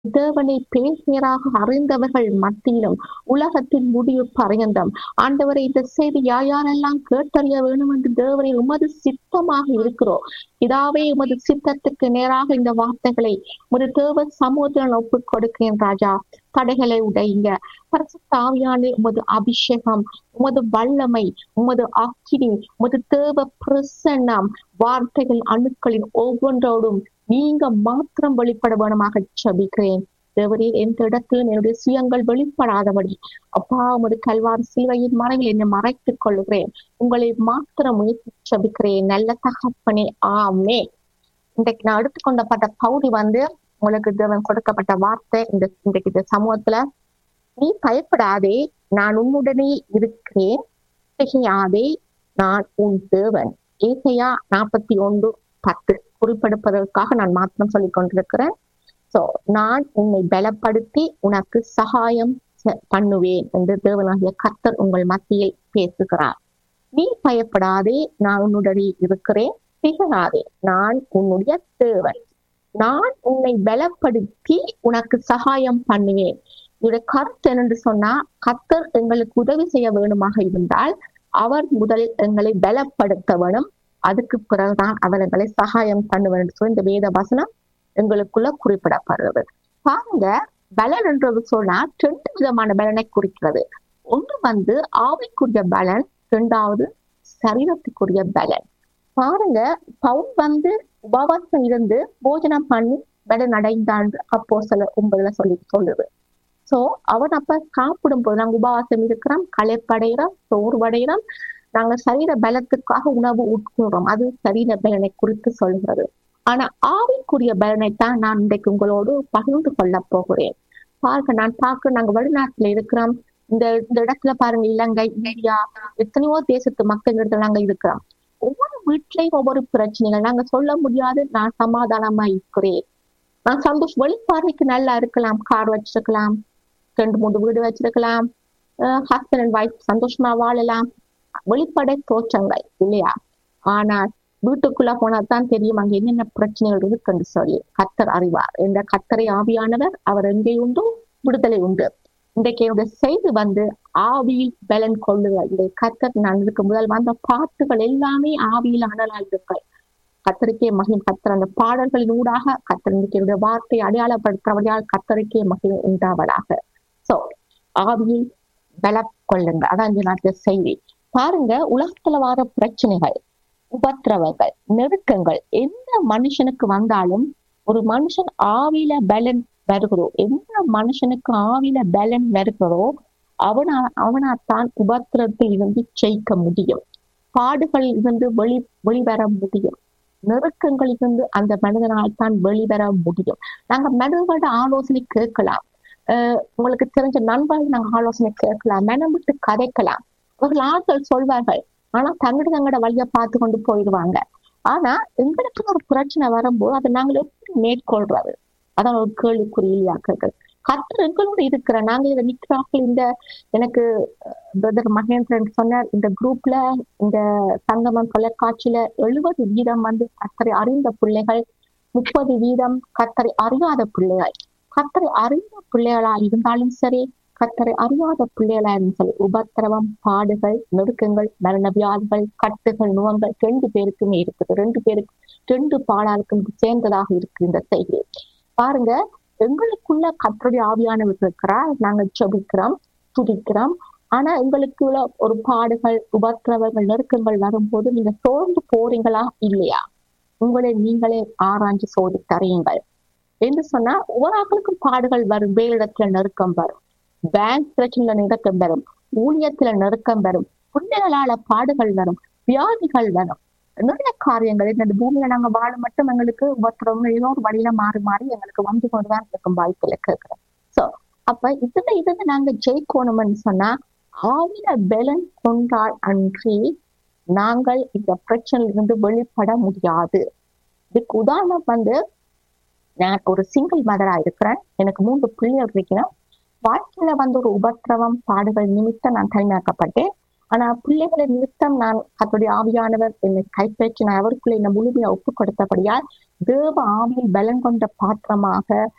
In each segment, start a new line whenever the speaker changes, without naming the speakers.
தேவனை பேசியராக அறிந்தவர்கள் மத்தியிலும் உலகத்தின் முடிவு பரியந்தம் ஆண்டவரை இந்த செய்தி யார் யாரெல்லாம் கேட்டறிய வேணும் என்று தேவனை உமது சித்தமாக இருக்கிறோம் இதாவே உமது சித்தத்துக்கு நேராக இந்த வார்த்தைகளை ஒரு தேவ சமூகத்தில் ஒப்புக் கொடுக்கிறேன் ராஜா தடைகளை உடையுங்க பரிசுத்த ஆவியான உமது அபிஷேகம் உமது வல்லமை உமது அக்கினி உமது தேவ பிரசன்னம் வார்த்தைகள் அணுக்களின் ஒவ்வொன்றோடும் நீங்க மாத்திரம் வெளிப்பட வேணுமாக ஜபிக்கிறேன் தேவரே எந்த இடத்திலும் என்னுடைய சுயங்கள் வெளிப்படாதபடி அப்பா உமது கல்வார் சிலுவையின் மறையில் என்னை மறைத்துக் கொள்கிறேன் உங்களை மாத்திரம் முயற்சி ஜபிக்கிறேன் நல்ல தகப்பனே ஆமே இன்றைக்கு நான் எடுத்துக்கொண்டப்பட்ட பகுதி வந்து உங்களுக்கு தேவன் கொடுக்கப்பட்ட வார்த்தை இந்த இன்றைக்கு இந்த சமூகத்துல நீ பயப்படாதே நான் உன்னுடனே இருக்கிறேன் திகையாதே நான் உன் தேவன் ஏசையா நாற்பத்தி ஒன்று பத்து குறிப்பெடுப்பதற்காக நான் மாத்திரம் சொல்லிக் கொண்டிருக்கிறேன் சோ நான் உன்னை பலப்படுத்தி உனக்கு சகாயம் பண்ணுவேன் என்று தேவனாகிய கர்த்தர் உங்கள் மத்தியில் பேசுகிறார் நீ பயப்படாதே நான் உன்னுடனே இருக்கிறேன் திகழாதே நான் உன்னுடைய தேவன் நான் உன்னை பலப்படுத்தி உனக்கு சகாயம் பண்ணுவேன் இதோட கருத்து என்னென்று சொன்னா கர்த்தர் எங்களுக்கு உதவி செய்ய வேணுமாக இருந்தால் அவர் முதலில் எங்களை பலப்படுத்த வேணும் அதுக்கு பிறகுதான் அவர் எங்களை சகாயம் பண்ணுவேன் என்று சொல்லி இந்த வேத வசனம் எங்களுக்குள்ள குறிப்பிடப்படுறது பாருங்க பலன் என்றது சொன்னா ரெண்டு விதமான பலனை குறிக்கிறது ஒன்று வந்து ஆவிக்குரிய பலன் இரண்டாவது சரீரத்துக்குரிய பலன் பாருங்க பவுன் வந்து உபவாசம் இருந்து போஜனம் பண்ணி பலன் அடைந்தான் அப்போ சில ஒன்பதுல சொல்லி சொல்லுது சோ அவன் அப்ப சாப்பிடும் போது நாங்க உபவாசம் இருக்கிறோம் களைப்படைகிறோம் சோர்வடைகிறோம் நாங்க சரீர பலத்துக்காக உணவு உட்கொள்றோம் அது சரீர பலனை குறித்து சொல்கிறது ஆனா ஆவிக்குரிய பலனை தான் நான் இன்றைக்கு உங்களோடு பகிர்ந்து கொள்ள போகிறேன் பாருங்க நான் பார்க்க நாங்க வெளிநாட்டுல இருக்கிறோம் இந்த இந்த இடத்துல பாருங்க இலங்கை இந்தியா எத்தனையோ தேசத்து மக்கள் இடத்துல நாங்க இருக்கிறோம் ஒவ்வொரு வீட்லயும் ஒவ்வொரு பிரச்சனைகள் நாங்க சொல்ல முடியாது நான் சமாதானமா இருக்கிறேன் நான் சந்தோஷம் வெளிப்பார்வைக்கு நல்லா இருக்கலாம் கார் வச்சிருக்கலாம் ரெண்டு மூணு வீடு வச்சிருக்கலாம் ஹஸ்பண்ட் அண்ட் ஒய்ஃப் சந்தோஷமா வாழலாம் வெளிப்படை தோற்றங்கள் இல்லையா ஆனால் வீட்டுக்குள்ள போனா தான் தெரியும் அங்க என்னென்ன பிரச்சனைகள் இருக்குன்னு சொல்லி கத்தர் அறிவார் இந்த கத்தரை ஆவியானவர் அவர் எங்கே உண்டு விடுதலை உண்டு இன்றைக்கு என்னுடைய செய்தி வந்து ஆவியில் பலன் கொள்ளுங்கள் இந்த கத்தர் நான் இதுக்கு முதல் வந்த பாட்டுகள் எல்லாமே ஆவியில் அனலால் இருக்கல் கத்தருக்கே மகிம் கத்தர் அந்த பாடல்களின் ஊடாக கத்தர் இன்றைக்கு என்னுடைய வார்த்தை அடையாளப்படுத்துறவர்களால் கத்தருக்கே மகிம் உண்டாவதாக சோ ஆவியில் பல கொள்ளுங்க அதான் இந்த நாட்டு செய்தி பாருங்க உலகத்துல வர பிரச்சனைகள் உபத்திரவங்கள் நெருக்கங்கள் எந்த மனுஷனுக்கு வந்தாலும் ஒரு மனுஷன் ஆவில பலன் வருகிறோ எந்த மனுஷனுக்கு ஆவில பலன் வருகிறோ அவனா அவனாத்தான் உபத்திரத்தில் இருந்து ஜெயிக்க முடியும் பாடுகளில் இருந்து வெளி வெளிவர முடியும் நெருக்கங்களில் இருந்து அந்த மனிதனால் தான் வெளிவர முடியும் நாங்க மனிதர்களோட ஆலோசனை கேட்கலாம் அஹ் உங்களுக்கு தெரிஞ்ச நண்பர்கள் நாங்க ஆலோசனை கேட்கலாம் மனம் விட்டு கதைக்கலாம் அவர்கள் ஆட்கள் சொல்வார்கள் ஆனா தங்கட தங்கட வழிய பார்த்து கொண்டு போயிடுவாங்க ஆனா எங்களுக்கு ஒரு பிரச்சனை வரும்போது அதை நாங்கள் எப்படி மேற்கொள்றது அதான் ஒரு கேள்விக்குறி இல்லையாக்கள் கத்தர் எங்களோட இருக்கிற நாங்க இதை நிக்கிறார்கள் இந்த எனக்கு பிரதர் மகேந்திரன் சொன்னார் இந்த குரூப்ல இந்த சங்கமம் தொலைக்காட்சியில எழுபது வீதம் வந்து கத்தரை அறிந்த பிள்ளைகள் முப்பது வீதம் கத்தரை அறியாத பிள்ளைகள் கத்தரை அறிந்த பிள்ளைகளா இருந்தாலும் சரி கத்தரை அறியாத பிள்ளைகளா இருந்து சொல்லி உபத்திரவம் பாடுகள் நெருக்கங்கள் மரண வியாதிகள் கட்டுகள் நுவங்கள் ரெண்டு பேருக்குமே இருக்குது ரெண்டு பேருக்கு ரெண்டு பாடாளுக்கும் சேர்ந்ததாக இருக்கு இந்த செய்தி பாருங்க எங்களுக்குள்ள கத்தருடைய ஆவியானவர் இருக்கிறார் நாங்கள் ஜபிக்கிறோம் துடிக்கிறோம் ஆனா எங்களுக்குள்ள ஒரு பாடுகள் உபத்திரவங்கள் நெருக்கங்கள் வரும்போது நீங்க சோர்ந்து போறீங்களா இல்லையா உங்களை நீங்களே ஆராய்ஞ்சு சோதி தரையுங்கள் என்று சொன்னா ஒவ்வொரு ஆக்களுக்கும் பாடுகள் வரும் வேலிடத்துல நெருக்கம் வரும் பேங்க் பிரச்சனைல நெருக்கம் வரும் ஊழியத்துல நெருக்கம் வரும் பிள்ளைகளால பாடுகள் வரும் வியாதிகள் வரும் நிறைய காரியங்கள் இந்த பூமியில நாங்க வாழ மட்டும் எங்களுக்கு ஒவ்வொருத்தரும் ஏதோ ஒரு வழியில மாறி மாறி எங்களுக்கு வந்து கொண்டுதான் இருக்கும் வாய்ப்புல கேட்கிறோம் சோ அப்ப இதுல இதுல நாங்க ஜெயிக்கணும்னு சொன்னா ஆவில பலன் கொண்டால் அன்றி நாங்கள் இந்த பிரச்சனையில இருந்து வெளிப்பட முடியாது இதுக்கு உதாரணம் வந்து நான் ஒரு சிங்கிள் மதரா இருக்கிறேன் எனக்கு மூன்று பிள்ளைகள் இருக்கணும் வாழ்க்கையில வந்து ஒரு உபத்திரவம் பாடுகள் நிமித்தம் நான் தனிமையாக்கப்பட்டேன் ஆனா பிள்ளைகளை நிமித்தம் நான் கத்துடைய ஆவியானவர் என்னை கைப்பற்றி நான் அவருக்குள்ள என்னை முழுமையா ஒப்பு கொடுத்தபடியால் தேவ ஆவியில் பலம் கொண்ட பாத்திரமாக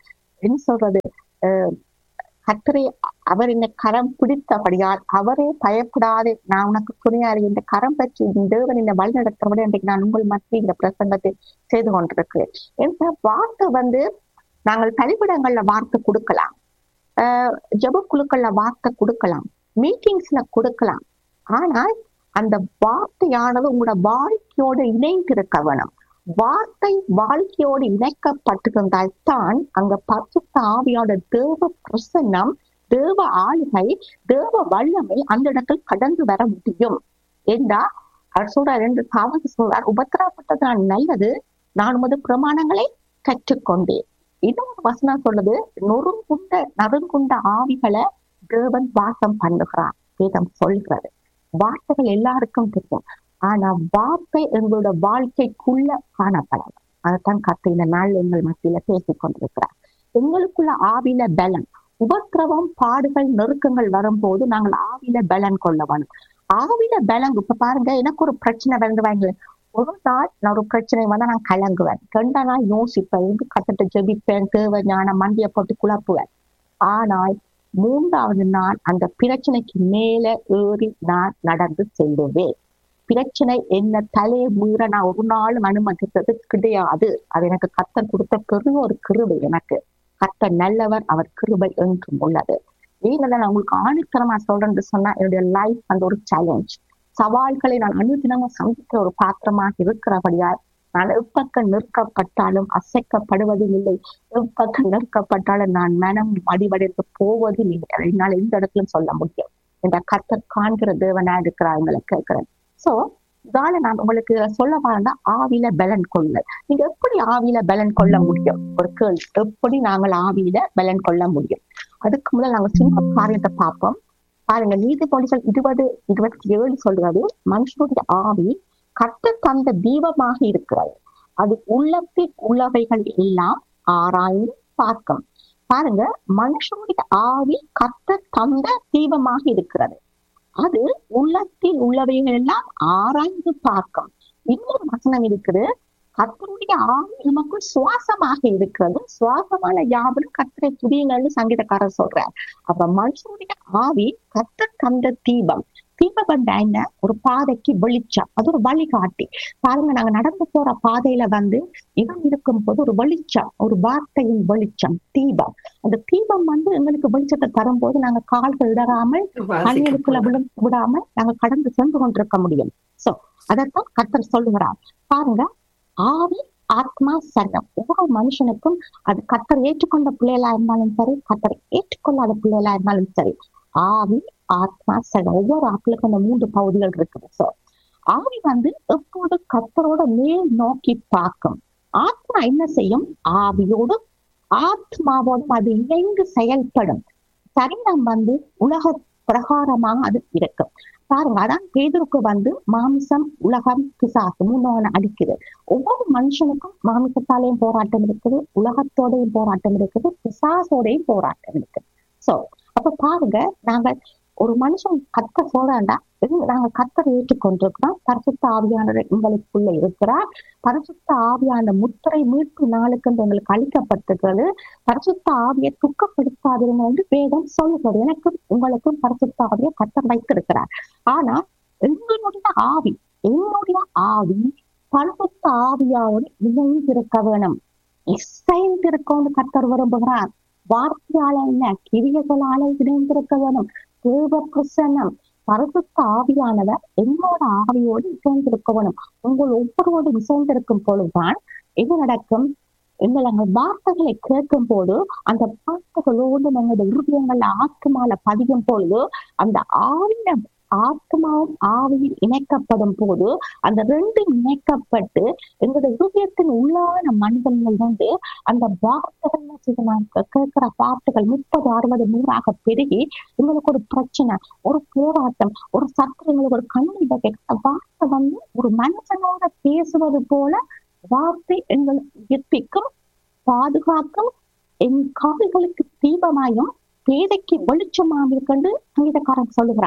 என்ன சொல்றது அஹ், கர்த்தரை அவர் இந்த கரம் பிடித்தபடியால் அவரே பயப்படாது நான் உனக்கு துணையாரு இந்த கரம் பற்றி இந்த தேவன் இந்த வழி நடத்துறபடி இன்றைக்கு நான் உங்கள் மத்திய இந்த பிரசங்கத்தை செய்து கொண்டிருக்கிறேன் என்ற வார்த்தை வந்து நாங்கள் தனிப்பிடங்கள்ல வார்த்தை கொடுக்கலாம் ஆஹ் ஜெப குழுக்கள்ல வார்த்தை கொடுக்கலாம் மீட்டிங்ஸ்ல கொடுக்கலாம் ஆனால் அந்த வார்த்தையானது உங்களோட வாழ்க்கையோடு இணைந்திருக்க வேணும் வார்த்தை வாழ்க்கையோடு இணைக்கப்பட்டிருந்தால் தான் அங்க பரிசுத்த ஆவியோட தேவ பிரசன்னம் தேவ ஆளுகை தேவ வல்லமை அந்த இடத்தில் கடந்து வர முடியும் என்றா அவர் சொல்றார் என்று தாவது சொல்றார் உபத்திரப்பட்டது நான் நல்லது நான் உமது பிரமாணங்களை கற்றுக்கொண்டேன் இன்னொரு வசனம் சொல்லுது நொறுங்குண்ட நறுங்குண்ட ஆவிகளை தேவன் வாசம் பண்ணுகிறார் வேதம் சொல்கிறது வார்த்தைகள் எல்லாருக்கும் தெரியும் ஆனா வார்த்தை எங்களோட வாழ்க்கைக்குள்ள காணப்படலாம் அதைத்தான் கத்த இந்த நாள் எங்கள் மத்தியில பேசிக் கொண்டிருக்கிறார் எங்களுக்குள்ள ஆவில பலன் உபத்திரவம் பாடுகள் நெருக்கங்கள் வரும்போது நாங்கள் ஆவில பலன் கொள்ள வேணும் ஆவில பலன் இப்ப பாருங்க எனக்கு ஒரு பிரச்சனை வந்து வாங்க ஒரு நாள் நான் ஒரு பிரச்சனை வந்தா நான் கலங்குவேன் ரெண்டா நாள் யோசிப்பேன் இது கத்துட்டு ஜெபிப்பேன் தேவை ஞான மண்டிய போட்டு குழப்புவேன் ஆனால் மூன்றாவது நாள் அந்த பிரச்சனைக்கு மேல ஏறி நான் நடந்து செல்லுவேன் பிரச்சனை என்ன தலையை மீற நான் ஒரு நாளும் அனுமதித்தது கிடையாது அது எனக்கு கத்தர் கொடுத்த பெரிய ஒரு கிருபை எனக்கு கத்தர் நல்லவர் அவர் கிருபை என்றும் உள்ளது ஏன்னா நான் உங்களுக்கு ஆணித்தரமா சொல்றேன்னு சொன்னா என்னுடைய லைஃப் அந்த ஒரு சேலஞ்ச் சவால்களை நான் அனுதினமும் சந்திக்கிற ஒரு பாத்திரமாக இருக்கிறபடியால் நான் எப்பக்கம் நிற்கப்பட்டாலும் அசைக்கப்படுவதும் இல்லை எப்பக்கம் நிற்கப்பட்டாலும் நான் மனம் அடிவடைந்து போவதும் இல்லை அதை என்னால் எந்த இடத்திலும் சொல்ல முடியும் இந்த கத்தர் காண்கிற தேவனா இருக்கிறாங்களை கேட்கிறேன் சோ இதால நான் உங்களுக்கு சொல்ல வரேன்னா ஆவியில பலன் கொள்ள நீங்க எப்படி ஆவியில பலன் கொள்ள முடியும் ஒரு கேள்வி எப்படி நாங்கள் ஆவியில பலன் கொள்ள முடியும் அதுக்கு முதல் நாங்க சின்ன காரியத்தை பார்ப்போம் பாருங்க நீதிமொழிகள் இருபது இருபத்தி ஏழு சொல்றது மனுஷனுடைய ஆவி கட்ட தந்த தீபமாக இருக்கிறது அது உள்ளத்தில் உள்ளவைகள் எல்லாம் ஆராய்ந்து பார்க்கும் பாருங்க மனுஷனுடைய ஆவி கத்த தந்த தீபமாக இருக்கிறது அது உள்ளத்தில் உள்ளவைகள் எல்லாம் ஆராய்ந்து பார்க்கும் இன்னொரு வசனம் இருக்குது கத்தருடைய ஆவி நமக்கு சுவாசமாக இருக்கிறது சுவாசமான யாவரும் கத்தரை துதியுங்கள்னு சங்கீதக்காரர் சொல்றார் அப்ப மனுஷனுடைய ஆவி கத்த தந்த தீபம் தீபம் என்ன ஒரு பாதைக்கு வெளிச்சம் அது ஒரு வழிகாட்டி பாருங்க நாங்க நடந்து போற பாதையில வந்து இவன் இருக்கும் போது ஒரு வெளிச்சம் ஒரு வார்த்தையின் வெளிச்சம் தீபம் அந்த தீபம் வந்து எங்களுக்கு வெளிச்சத்தை தரும்போது நாங்க கால்கள் இடராமல் கண்ணீருக்குள்ள விழு விடாம நாங்க கடந்து சென்று கொண்டிருக்க முடியும் சோ அதைத்தான் கர்த்தர் சொல்லுகிறார் பாருங்க ஆவி ஆத்மா சரணம் ஒவ்வொரு மனுஷனுக்கும் அது கத்தர் ஏற்றுக்கொண்ட பிள்ளைகளா இருந்தாலும் சரி கத்தர் ஏற்றுக்கொள்ளாத பிள்ளைகளா இருந்தாலும் சரி ஆவி ஆத்மா சரணம் ஒவ்வொரு ஆட்களுக்கும் அந்த மூன்று பகுதிகள் இருக்குது சோ ஆவி வந்து எப்போது கத்தரோட மேல் நோக்கி பார்க்கும் ஆத்மா என்ன செய்யும் ஆவியோடு ஆத்மாவோடும் அது இணைந்து செயல்படும் சரீரம் வந்து உலக பிரகாரமாக அது இருக்கும் பாருங்க அதான் பேதருக்கு வந்து மாமிசம் உலகம் பிசாசு மூணு அடிக்குது ஒவ்வொரு மனுஷனுக்கும் மாமிசத்தாலேயும் போராட்டம் இருக்குது உலகத்தோடையும் போராட்டம் இருக்குது பிசாசோடையும் போராட்டம் இருக்குது சோ அப்ப பாருங்க நாங்க ஒரு மனுஷன் கத்த சொல்றாண்டா நாங்க கத்தரை ஏற்றுக்கொண்டிருக்கிறோம் பரிசுத்த ஆவியானவர் எங்களுக்குள்ள இருக்கிறார் பரிசுத்த ஆவியான முத்திரை மீட்பு நாளுக்கு எங்களுக்கு அளிக்கப்பட்டிருக்கிறது பரிசுத்த ஆவியை துக்கப்படுத்தாதீங்க என்று வேதம் சொல்லுகிறது எனக்கும் உங்களுக்கும் பரிசுத்த ஆவியை கத்தர் வைத்திருக்கிறார் ஆனா எங்களுடைய ஆவி என்னுடைய ஆவி பரிசுத்த ஆவியாவோடு இணைந்திருக்க வேணும் இசைந்திருக்கோன்னு கத்தர் விரும்புகிறார் வார்த்தையால இல்ல கிரியர்களால இணைந்திருக்க வேணும் தேவ பிரசன்னம் பரிசுத்த ஆவியானவர் என்னோட ஆவியோடு இசைந்திருக்க வேணும் உங்கள் ஒவ்வொருவோடு இசைந்திருக்கும் பொழுதுதான் என்ன நடக்கும் எங்கள் அந்த வார்த்தைகளை கேட்கும் போது அந்த வார்த்தைகளோடு நம்முடைய இருதயங்கள்ல ஆத்மால பதியும் பொழுது அந்த ஆவிய ஆத்மாவும் ஆவியில் இணைக்கப்படும் போது அந்த ரெண்டும் இணைக்கப்பட்டு எங்களுடைய இருதயத்தின் உள்ளான மனிதர்கள் வந்து அந்த வார்த்தைகள் கேட்கிற வார்த்தைகள் முப்பது அறுபது நூறாக பெருகி எங்களுக்கு ஒரு பிரச்சனை ஒரு போராட்டம் ஒரு சத்திரங்களுக்கு ஒரு கண்ணீர் கேட்கிற வார்த்தை வந்து ஒரு மனுஷனோட பேசுவது போல வார்த்தை எங்களை உயிர்ப்பிக்கும் பாதுகாக்கும் என் கால்களுக்கு தீபமாயும் பேதைக்கு வெளிச்சமாக இருக்கண்டு சங்கீதக்காரன் சொல்லுகிறார்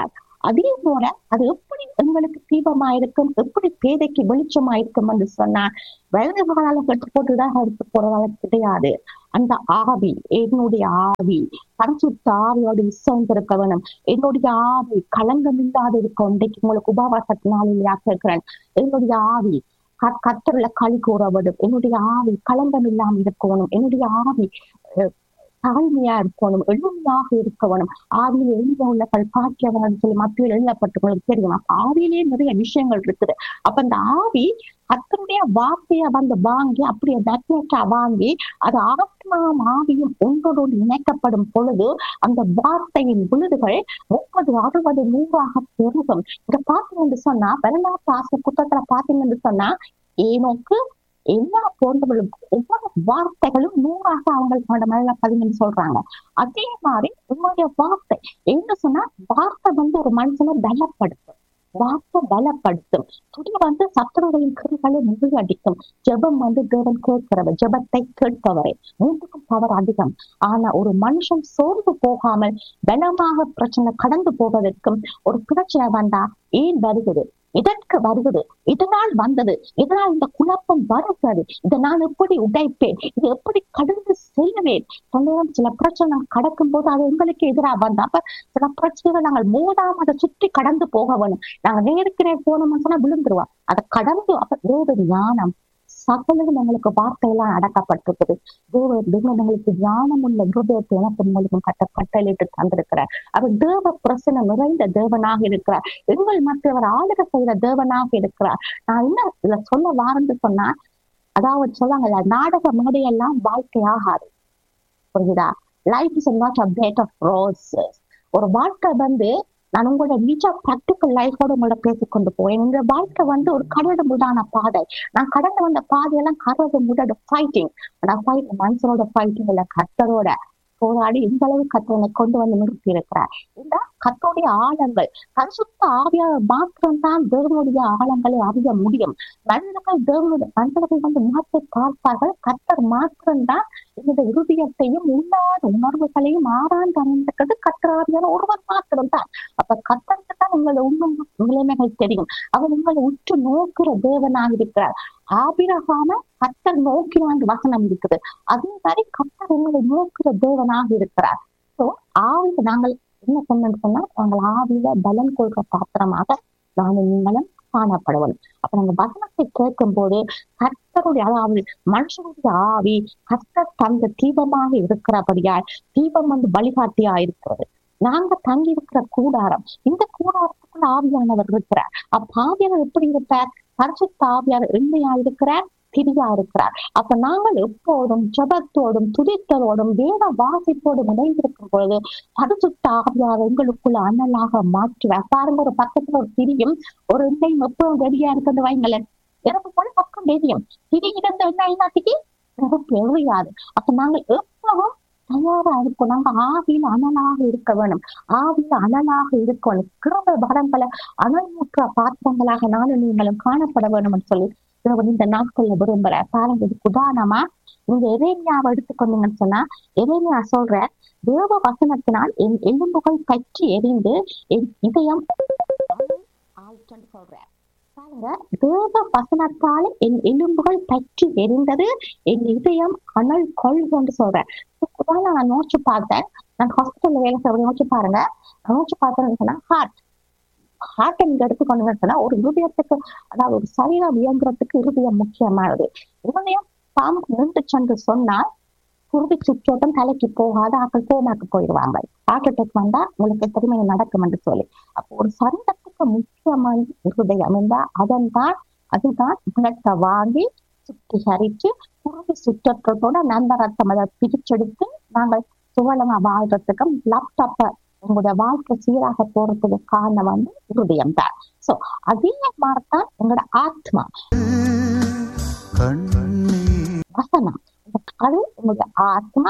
அதே போல அது எப்படி எங்களுக்கு தீபமாயிருக்கும் எப்படி பேதைக்கு வெளிச்சமாயிருக்கும் என்று சொன்னா வலது காலால கட்டு போட்டுதான் எடுத்து போறதால கிடையாது அந்த ஆவி என்னுடைய ஆவி பரிசுத்த ஆவியோடு விசைந்திருக்க வேணும் என்னுடைய ஆவி களங்கம் இல்லாத இருக்கும் இன்றைக்கு உங்களுக்கு உபவாசத்தினால கேட்கிறேன் என்னுடைய ஆவி க- கர்த்தர்ல களி கூற வேண்டும் என்னுடைய ஆவி களங்கம் இல்லாமல் இருக்கணும் என்னுடைய ஆவி அஹ், தாழ்மையா இருக்கணும் எளிமையாக இருக்க வேணும் ஆவியில் எழுத உள்ளவர்கள் பாக்கியவர்கள் சொல்லி மத்தியில் எழுதப்பட்டவங்களுக்கு தெரியும் அப்ப ஆவியிலே நிறைய விஷயங்கள் இருக்குது அப்ப அந்த ஆவி கர்த்தருடைய வார்த்தையை வந்து வாங்கி அப்படியே மேக்னெட்டா வாங்கி அது ஆத்மாவும் ஆவியும் ஒன்றோடு இணைக்கப்படும் பொழுது அந்த வார்த்தையின் விழுதுகள் முப்பது அறுபது நூறாக பெருகும் இங்க பாத்தீங்கன்னு சொன்னா வரலாற்று ஆசை புத்தகத்துல பாத்தீங்கன்னு சொன்னா ஏனோக்கு எல்லா போன்றவர்களும் ஒவ்வொரு வார்த்தைகளும் நூறாக அவங்களுக்கு மேல பதிங்கன்னு சொல்றாங்க அதே மாதிரி உங்களுடைய வார்த்தை என்ன சொன்னா வார்த்தை வந்து ஒரு மனுஷனை பலப்படுத்தும் வார்த்தை பலப்படுத்தும் துணி வந்து சத்துருவையின் கிரிகளை முறியடிக்கும் ஜெபம் வந்து தேவன் கேட்கிறவர் ஜெபத்தை கேட்பவரே மூன்றுக்கும் பவர் அதிகம் ஆனா ஒரு மனுஷன் சோர்ந்து போகாமல் பலமாக பிரச்சனை கடந்து போவதற்கும் ஒரு பிரச்சனை வந்தா ஏன் வருகிறது இதற்கு வருகிறது இதனால் வந்தது இதனால் இந்த குழப்பம் வருகிறது இதை நான் எப்படி உடைப்பேன் இது எப்படி கடந்து செல்லுவேன் சொல்லுவோம் சில பிரச்சனை கடக்கும் போது அது எங்களுக்கு எதிராக வந்தா அப்ப சில பிரச்சனைகள் நாங்கள் மோதாம அதை சுற்றி கடந்து போக வேணும் நாங்க நேருக்கு நேர் போனோம்னு சொன்னா விழுந்துருவோம் அதை கடந்து அப்ப வேறு ஞானம் சகலம் எங்களுக்கு வார்த்தையெல்லாம் அடக்கப்பட்டிருக்குது தேவ தேவன் எங்களுக்கு ஞானம் உள்ள ஹிருதயத்தை எனக்கு மூலியம் கட்ட கட்டளையிட்டு தந்திருக்கிறார் அவர் தேவ பிரசனம் நிறைந்த தேவனாக இருக்கிறார் எங்கள் மற்றவர் ஆளுக செய்கிற தேவனாக இருக்கிறார் நான் என்ன இதுல சொல்ல வாரன்னு சொன்னா அதாவது சொல்லுவாங்கல்ல நாடக மேடையெல்லாம் வாழ்க்கை ஆகாது புரியுதா life is not a bed of roses ஒரு வாழ்க்கை வந்து நான் உங்களோட நிஜ ப்ராக்டிக்கல் லைஃபோட உங்களோட பேசிக்கொண்டு போவேன் இந்த வாழ்க்கை வந்து ஒரு கடவுட முடான பாதை நான் கடந்து வந்த பாதையெல்லாம் கடவுட முடாட ஃபைட்டிங் ஆனா ஃபைட் மனுஷனோட ஃபைட்டிங் இல்ல கத்தரோட போராடி இந்த அளவு கத்தனை கொண்டு வந்து நிறுத்தி இருக்கிறார் இந்த கத்தோடைய ஆழங்கள் பரிசுத்த ஆவியாக மாத்திரம்தான் தேவனுடைய ஆழங்களை அறிய முடியும் மனிதர்கள் தேவனுடைய மனிதர்கள் வந்து மாற்றி பார்ப்பார்கள் கத்தர் மாத்திரம்தான் இந்த இருதயத்தையும் உள்ளாத உணர்வுகளையும் ஆராய்ந்து அறிந்திருக்கிறது கத்தராவியான ஒருவர் மாத்திரம்தான் அப்ப கத்தருக்கு தான் உங்களை உண்மை நிலைமைகள் தெரியும் அவர் உங்களை உற்று நோக்கிற தேவனாக இருக்கிறார் ஆபிரகாம கத்தர் நோக்கினான் வசனம் இருக்குது அதே மாதிரி கத்தர் உங்களை நோக்கிற தேவனாக இருக்கிறார் சோ ஆவில நாங்கள் என்ன சொன்னோம்னு சொன்னா நாங்கள் ஆவியில பலன் கொள்ற பாத்திரமாக நானும் நீங்களும் காணப்படுவோம் அப்ப நாங்க வசனத்தை கேட்கும் போது கர்த்தருடைய அதாவது மனுஷனுடைய ஆவி கர்த்தர் தந்த தீபமாக இருக்கிறபடியால் தீபம் வந்து வழிகாட்டியா இருக்கிறது நாங்க தங்கி இருக்கிற கூடாரம் இந்த கூடாரத்துக்குள்ள ஆவியானவர் இருக்கிறார் அப்ப ஆவியானவர் எப்படி இருப்பார் பரிசுத்த ஆவியார் எண்மையா இருக்கிறார் திரியா இருக்கிறார் அப்ப நாங்கள் எப்போதும் ஜபத்தோடும் துதித்தலோடும் வேத வாசிப்போடும் இணைந்திருக்கும் பொழுது பரிசுத்த ஆவியார் எங்களுக்குள்ள அனலாக மாற்றுவார் பாருங்க ஒரு பக்கத்துல ஒரு திரியும் ஒரு எண்ணெயும் எப்பவும் ரெடியா இருக்கிறது வைங்களேன் எனக்கு போல பக்கம் தெரியும் திரி இருந்த எண்ணெய் நாட்டிக்கு நெருப்பு எழியாது அப்ப நாங்கள் எப்பவும் தயாரா இருக்கும் நாங்க ஆவியில் அனலாக இருக்க வேணும் ஆவியில் அனலாக இருக்கணும் கிருப பலங்களை அனல்முற்ற பாத்திரங்களாக நானும் நீங்களும் காணப்பட வேணும்னு சொல்லி தேவன் இந்த நாட்கள்ல விரும்புற பாருங்க இதுக்கு உதாரணமா நீங்க எரேமியாவை எடுத்துக்கொண்டீங்கன்னு சொன்னா எரேமியா சொல்ற தேவ வசனத்தினால் என் எலும்புகள் பற்றி எரிந்து என் இதயம் ஆயிற்றுன்னு சொல்ற பாருங்க தேவ வசனத்தால என் எலும்புகள் பற்றி எரிந்தது என் இதயம் அனல் கொள்ளுன்னு சொல்றேன் உதாரணம் நான் நோச்சு பார்த்தேன் நான் ஹாஸ்பிட்டல்ல வேலை செய்ய நோச்சு பாருங்க நோச்சு பார்த்தேன்னு சொன்னா ஹார்ட் ஹார்ட் நீங்க எடுத்துக்கொண்டீங்கன்னு சொன்னா ஒரு இருதயத்துக்கு அதாவது ஒரு சரீரம் இயங்குறதுக்கு இருதயம் முக்கியமானது இருதயம் பாம்பு நின்றுச்சென்று சொன்னால் குருதி சுற்றோட்டம் தலைக்கு போகாத ஆக்கள் கோமாக்கு போயிடுவாங்க ஹார்ட் அட்டாக் வந்தா உங்களுக்கு திரும்ப நடக்கும் என்று சொல்லி அப்போ ஒரு சரீரத்துக்கு முக்கியமான இருதயம் இருந்தா அதன் தான் அதுதான் குணத்தை வாங்கி சுத்திகரிச்சு குருதி சுற்றத்தோட நல்ல ரத்தம் அதை பிரிச்செடுத்து நாங்கள் சுவலமா வாழ்றதுக்கும் லேப்டாப்ப உங்களுடைய வாழ்க்கை சீராக போறதுக்கு காரணம் வந்து இருதயம் தான் சோ அதே மாதிரிதான் உங்களோட ஆத்மா
கண்ணீர்
வசனம் அது உங்களுடைய ஆத்மா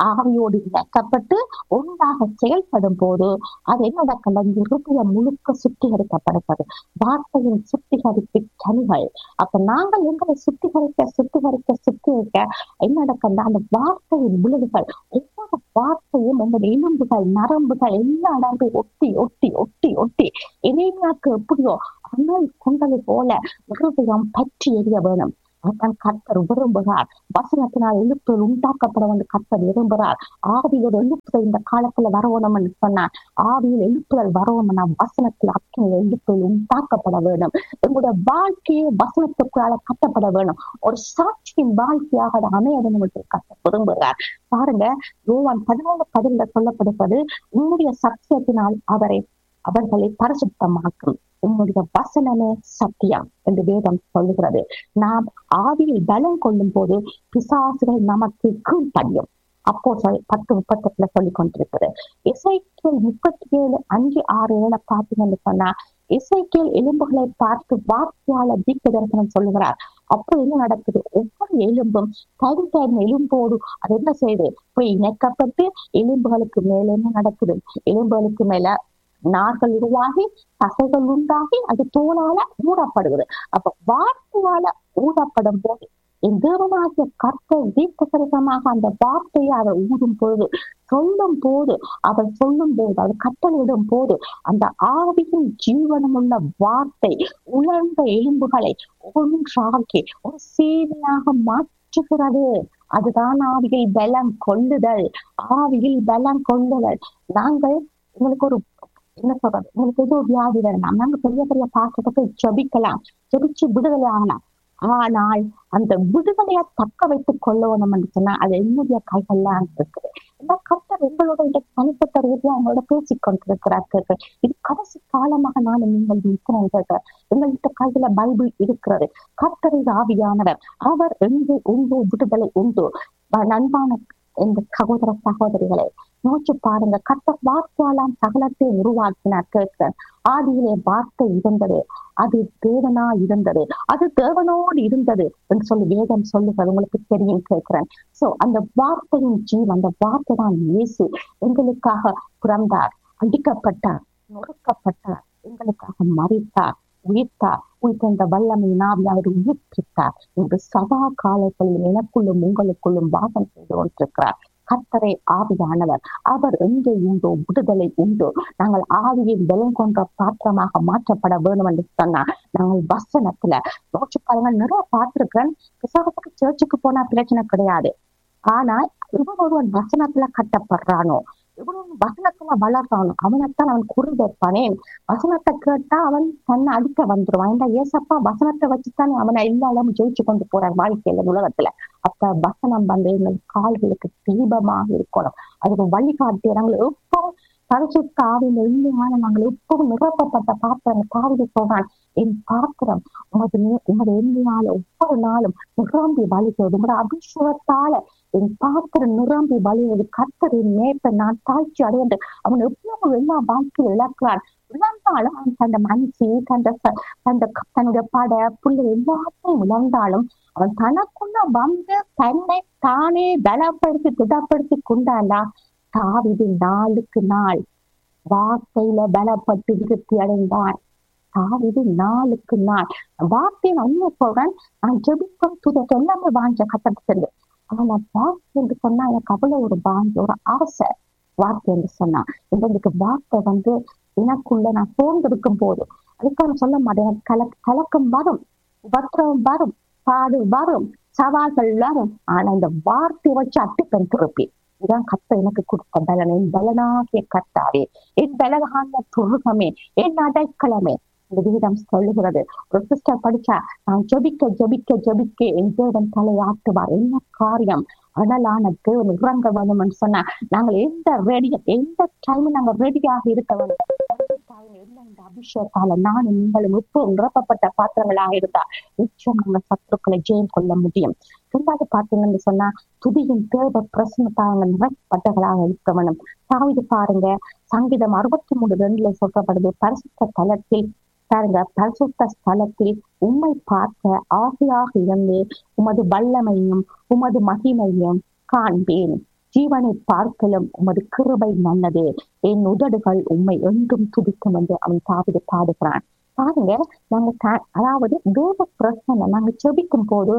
ஆவியோடு இணைக்கப்பட்டு ஒன்றாக செயல்படும் போது அது என்ன நடக்கல இருதயம் முழுக்க சுத்திகரிக்கப்படுகிறது வார்த்தையின் சுத்திகரிப்பு கனிகள் அப்ப நாங்கள் எங்களை சுத்திகரிக்க சுத்திகரிக்க சுத்திகரிக்க என்ன நடக்கல அந்த வார்த்தையின் விழுதுகள் ஒவ்வொரு வார்த்தையும் எங்களுடைய எலும்புகள் நரம்புகள் எல்லா இடங்களும் ஒட்டி ஒட்டி ஒட்டி ஒட்டி இறைமையாக்கு எப்படியோ அனல் கொண்டது போல இருதயம் பற்றி எரிய வேணும் அதான் கர்த்தர் விரும்புகிறார் வசனத்தினால் எழுப்புதல் உண்டாக்கப்பட வந்து கர்த்தர் விரும்புகிறார் ஆவியோட எழுப்புதல் இந்த காலத்துல வரணும்னு சொன்னார் ஆவியில் எழுப்புதல் வரணும்னா வசனத்தில் அத்தனை எழுப்புதல் உண்டாக்கப்பட வேண்டும் எங்களுடைய வாழ்க்கையே வசனத்துக்குள்ளால கட்டப்பட வேணும் ஒரு சாட்சியின் வாழ்க்கையாக அது அமைய வேண்டும் என்று கர்த்தர் விரும்புகிறார் பாருங்க யோவான் பதினொன்று பதில சொல்லப்படுவது உன்னுடைய சத்தியத்தினால் அவரை அவர்களை பரிசுத்தமாக்கும் உன்னுடைய வசனமே சத்தியம் என்று வேதம் சொல்லுகிறது நாம் ஆவியில் பலம் கொள்ளும் போது பிசாசுகள் நமக்கு கீழ்ப்படியும் அப்போ சொல் பத்து முப்பத்தெட்டுல சொல்லி கொண்டிருக்கிறது இசைக்கியல் முப்பத்தி ஏழு அஞ்சு ஆறு ஏழு பார்த்தீங்கன்னு சொன்னா இசைக்கியல் எலும்புகளை பார்த்து வார்த்தையால தீர்க்க தரிசனம் சொல்லுகிறார் அப்போ என்ன நடக்குது ஒவ்வொரு எலும்பும் தனி தனி எலும்போடு அது என்ன செய்யுது போய் இணைக்கப்பட்டு எலும்புகளுக்கு மேல என்ன நடக்குது எலும்புகளுக்கு மேல நார்கள் உருவாகி தசைகள் உண்டாகி அது தோலால ஊடப்படுகிறது அப்ப வார்த்தையால ஊடப்படும் போது என் தேவனாகிய கர்த்தர் தீர்க்கசரிசமாக அந்த வார்த்தையை அவர் ஊதும் பொழுது சொல்லும் போது அவர் சொல்லும் போது அவர் கட்டளையிடும் போது அந்த ஆவியின் ஜீவனமுள்ள வார்த்தை உலர்ந்த எலும்புகளை ஒன்றாக்கி ஒரு சேவையாக மாற்றுகிறது அதுதான் ஆவியில் பலம் கொள்ளுதல் ஆவியில் பலம் கொள்ளுதல் நாங்கள் உங்களுக்கு ஒரு என்ன சொல்றது உங்களுக்கு ஏதோ வியாதி வேண்டாம் நாங்க பெரிய பெரிய பாசத்துக்கு ஜபிக்கலாம் ஜபிச்சு விடுதலை ஆகலாம் ஆனால் அந்த விடுதலையை தக்க வைத்துக் கொள்ளணும் சொன்னா அது என்னுடைய கைகள்ல இருக்குது இந்த கர்த்தர் எங்களோட இந்த தனிப்பட்ட ரீதியா அவங்களோட பேசிக் கொண்டிருக்கிறார் கேட்க இது கடைசி காலமாக நான் நீங்கள் இருக்கிறேன் கேட்க எங்கள்கிட்ட கையில பைபிள் இருக்கிறது கர்த்தரை ஆவியானவர் அவர் எங்கு உண்டு விடுதலை உண்டு நண்பான இந்த சகோதர சகோதரிகளை நோச்சு பாருங்க கத்த வார்த்தையாலாம் சகலத்தை உருவாக்கினார் கேட்க ஆதியிலே வார்த்தை இருந்தது அது தேவனா இருந்தது அது தேவனோடு இருந்தது என்று சொல்லி வேதம் சொல்லுகிறது உங்களுக்கு தெரியும் கேட்கிறேன் சோ அந்த வார்த்தையின் ஜீவன் அந்த வார்த்தை தான் இயேசு எங்களுக்காக பிறந்தார் அடிக்கப்பட்டார் நொறுக்கப்பட்டார் எங்களுக்காக மறித்தார் உயிர்த்தார் உயிர்த்த வல்லமை நாவி அவர் உயிர்ப்பித்தார் என்று சதா காலங்களில் எனக்குள்ளும் உங்களுக்குள்ளும் வாசம் செய்து கொண்டிருக்கிறார் கத்தரை ஆவியானவர் அவர் எங்கே உண்டோ விடுதலை உண்டோ நாங்கள் ஆவியின் பலம் கொண்ட பாத்திரமாக மாற்றப்பட வேண்டும் என்று சொன்னா நாங்கள் வசனத்துல யோசிச்சு பாருங்க நிறைய பார்த்திருக்கிறேன் விசாகத்துக்கு சர்ச்சுக்கு போனா பிரச்சனை கிடையாது ஆனா இவன் ஒருவன் வசனத்துல கட்டப்படுறானோ இவனும் வசனத்துல வளர்றானோ அவனைத்தான் அவன் குறி வைப்பானே வசனத்தை கேட்டா அவன் தன்னை அடிக்க வந்துருவான் இந்த ஏசப்பா வசனத்தை வச்சுத்தானே அவனை எல்லாரும் ஜெயிச்சு கொண்டு போறான் வாழ்க்கையில உலகத்துல அப்ப வசனம் வந்து எங்கள் கால்களுக்கு தீபமாக இருக்கணும் அதுக்கு வழிகாட்டி நாங்கள் எப்போ பரிசுத்த ஆவியில் உண்மையான நாங்கள் எப்பவும் நிரப்பப்பட்ட பாத்திரம் காவிரி சொல்றான் என் பாத்திரம் உமது உமது எண்ணியால ஒவ்வொரு நாளும் நிரம்பி வலிகிறது உமது அபிஷேகத்தால என் பாத்திரம் நிரம்பி வலிகிறது கர்த்தரின் மேற்ப நான் தாழ்ச்சி அடைந்து அவன் எவ்வளவு எல்லா வாழ்க்கையில் இழக்கிறான் இழந்தாலும் அவன் தந்த மனசு தந்த தந்த தன்னுடைய பட புள்ளை எல்லாத்தையும் இழந்தாலும் அவன் தனக்குள்ள வந்து தன்னை தானே பலப்படுத்தி திடப்படுத்தி கொண்டாண்டா தாவிது நாளுக்கு நாள் வார்த்தையில பலப்பட்டு விருத்தி அடைந்தான் தாவிது நாளுக்கு நாள் வார்த்தையை உண்மை சொல்றேன் நான் ஜெபிக்கும் துதத்தை எல்லாமே வாஞ்ச கட்டத்து ஆனா வார்த்தை என்று சொன்னா எனக்கு அவ்வளவு ஒரு வாஞ்ச ஒரு ஆசை வார்த்தை என்று சொன்னா எங்களுக்கு வார்த்தை வந்து எனக்குள்ள நான் சோர்ந்திருக்கும் போது அதுக்காக சொல்ல மாட்டேன் கல கலக்கம் வரும் உபத்திரவம் வரும் பாடு வரும் சவால்கள் வரும் ஆனா இந்த வார்த்தையை வச்சு அட்டுப்பெண் திருப்பி இதான் கத்த எனக்கு கொடுத்த பலன் என் பலனாகிய கத்தாவே என் பலகான துருகமே என் அடைக்கலமே இந்த வீதம் சொல்லுகிறது ஒரு சிஸ்டர் படிச்சா நான் ஜபிக்க ஜபிக்க ஜபிக்க என் தேவன் தலையாட்டுவார் என்ன காரியம் அனலான தேவன் இறங்க வேணும்னு சொன்னா நாங்கள் எந்த ரெடி எந்த டைம் நாங்க ரெடியாக இருக்க வேண்டும் இந்த அபிஷேகால நானும் நீங்களும் இப்போ நிரப்பப்பட்ட பாத்திரங்களாக இருந்தா நிச்சயம் நாங்க சத்துருக்களை ஜெயம் கொள்ள முடியும் ரெண்டாவது பாத்தீங்கன்னு சொன்னா துதியின் தேவ பிரசனத்தாங்க நிரப்பப்பட்டவர்களாக இருக்க வேணும் தாவிது பாருங்க சங்கீதம் அறுபத்தி மூணு ரெண்டுல சொல்லப்படுது பரிசுத்த தலத்தில் பாருங்க பரிசுத்த ஸ்தலத்தில் உம்மை பார்க்க ஆசையாக இருந்து உமது வல்லமையும் உமது மகிமையும் காண்பேன் ஜீவனை பார்க்கலும் உமது கிருபை நல்லது என் உதடுகள் உண்மை என்றும் துடிக்கும் என்று அவன் தாவிடு பாடுகிறான் பாருங்க நாங்க த- அதாவது தேவ பிரசனை நாங்க செபிக்கும் போது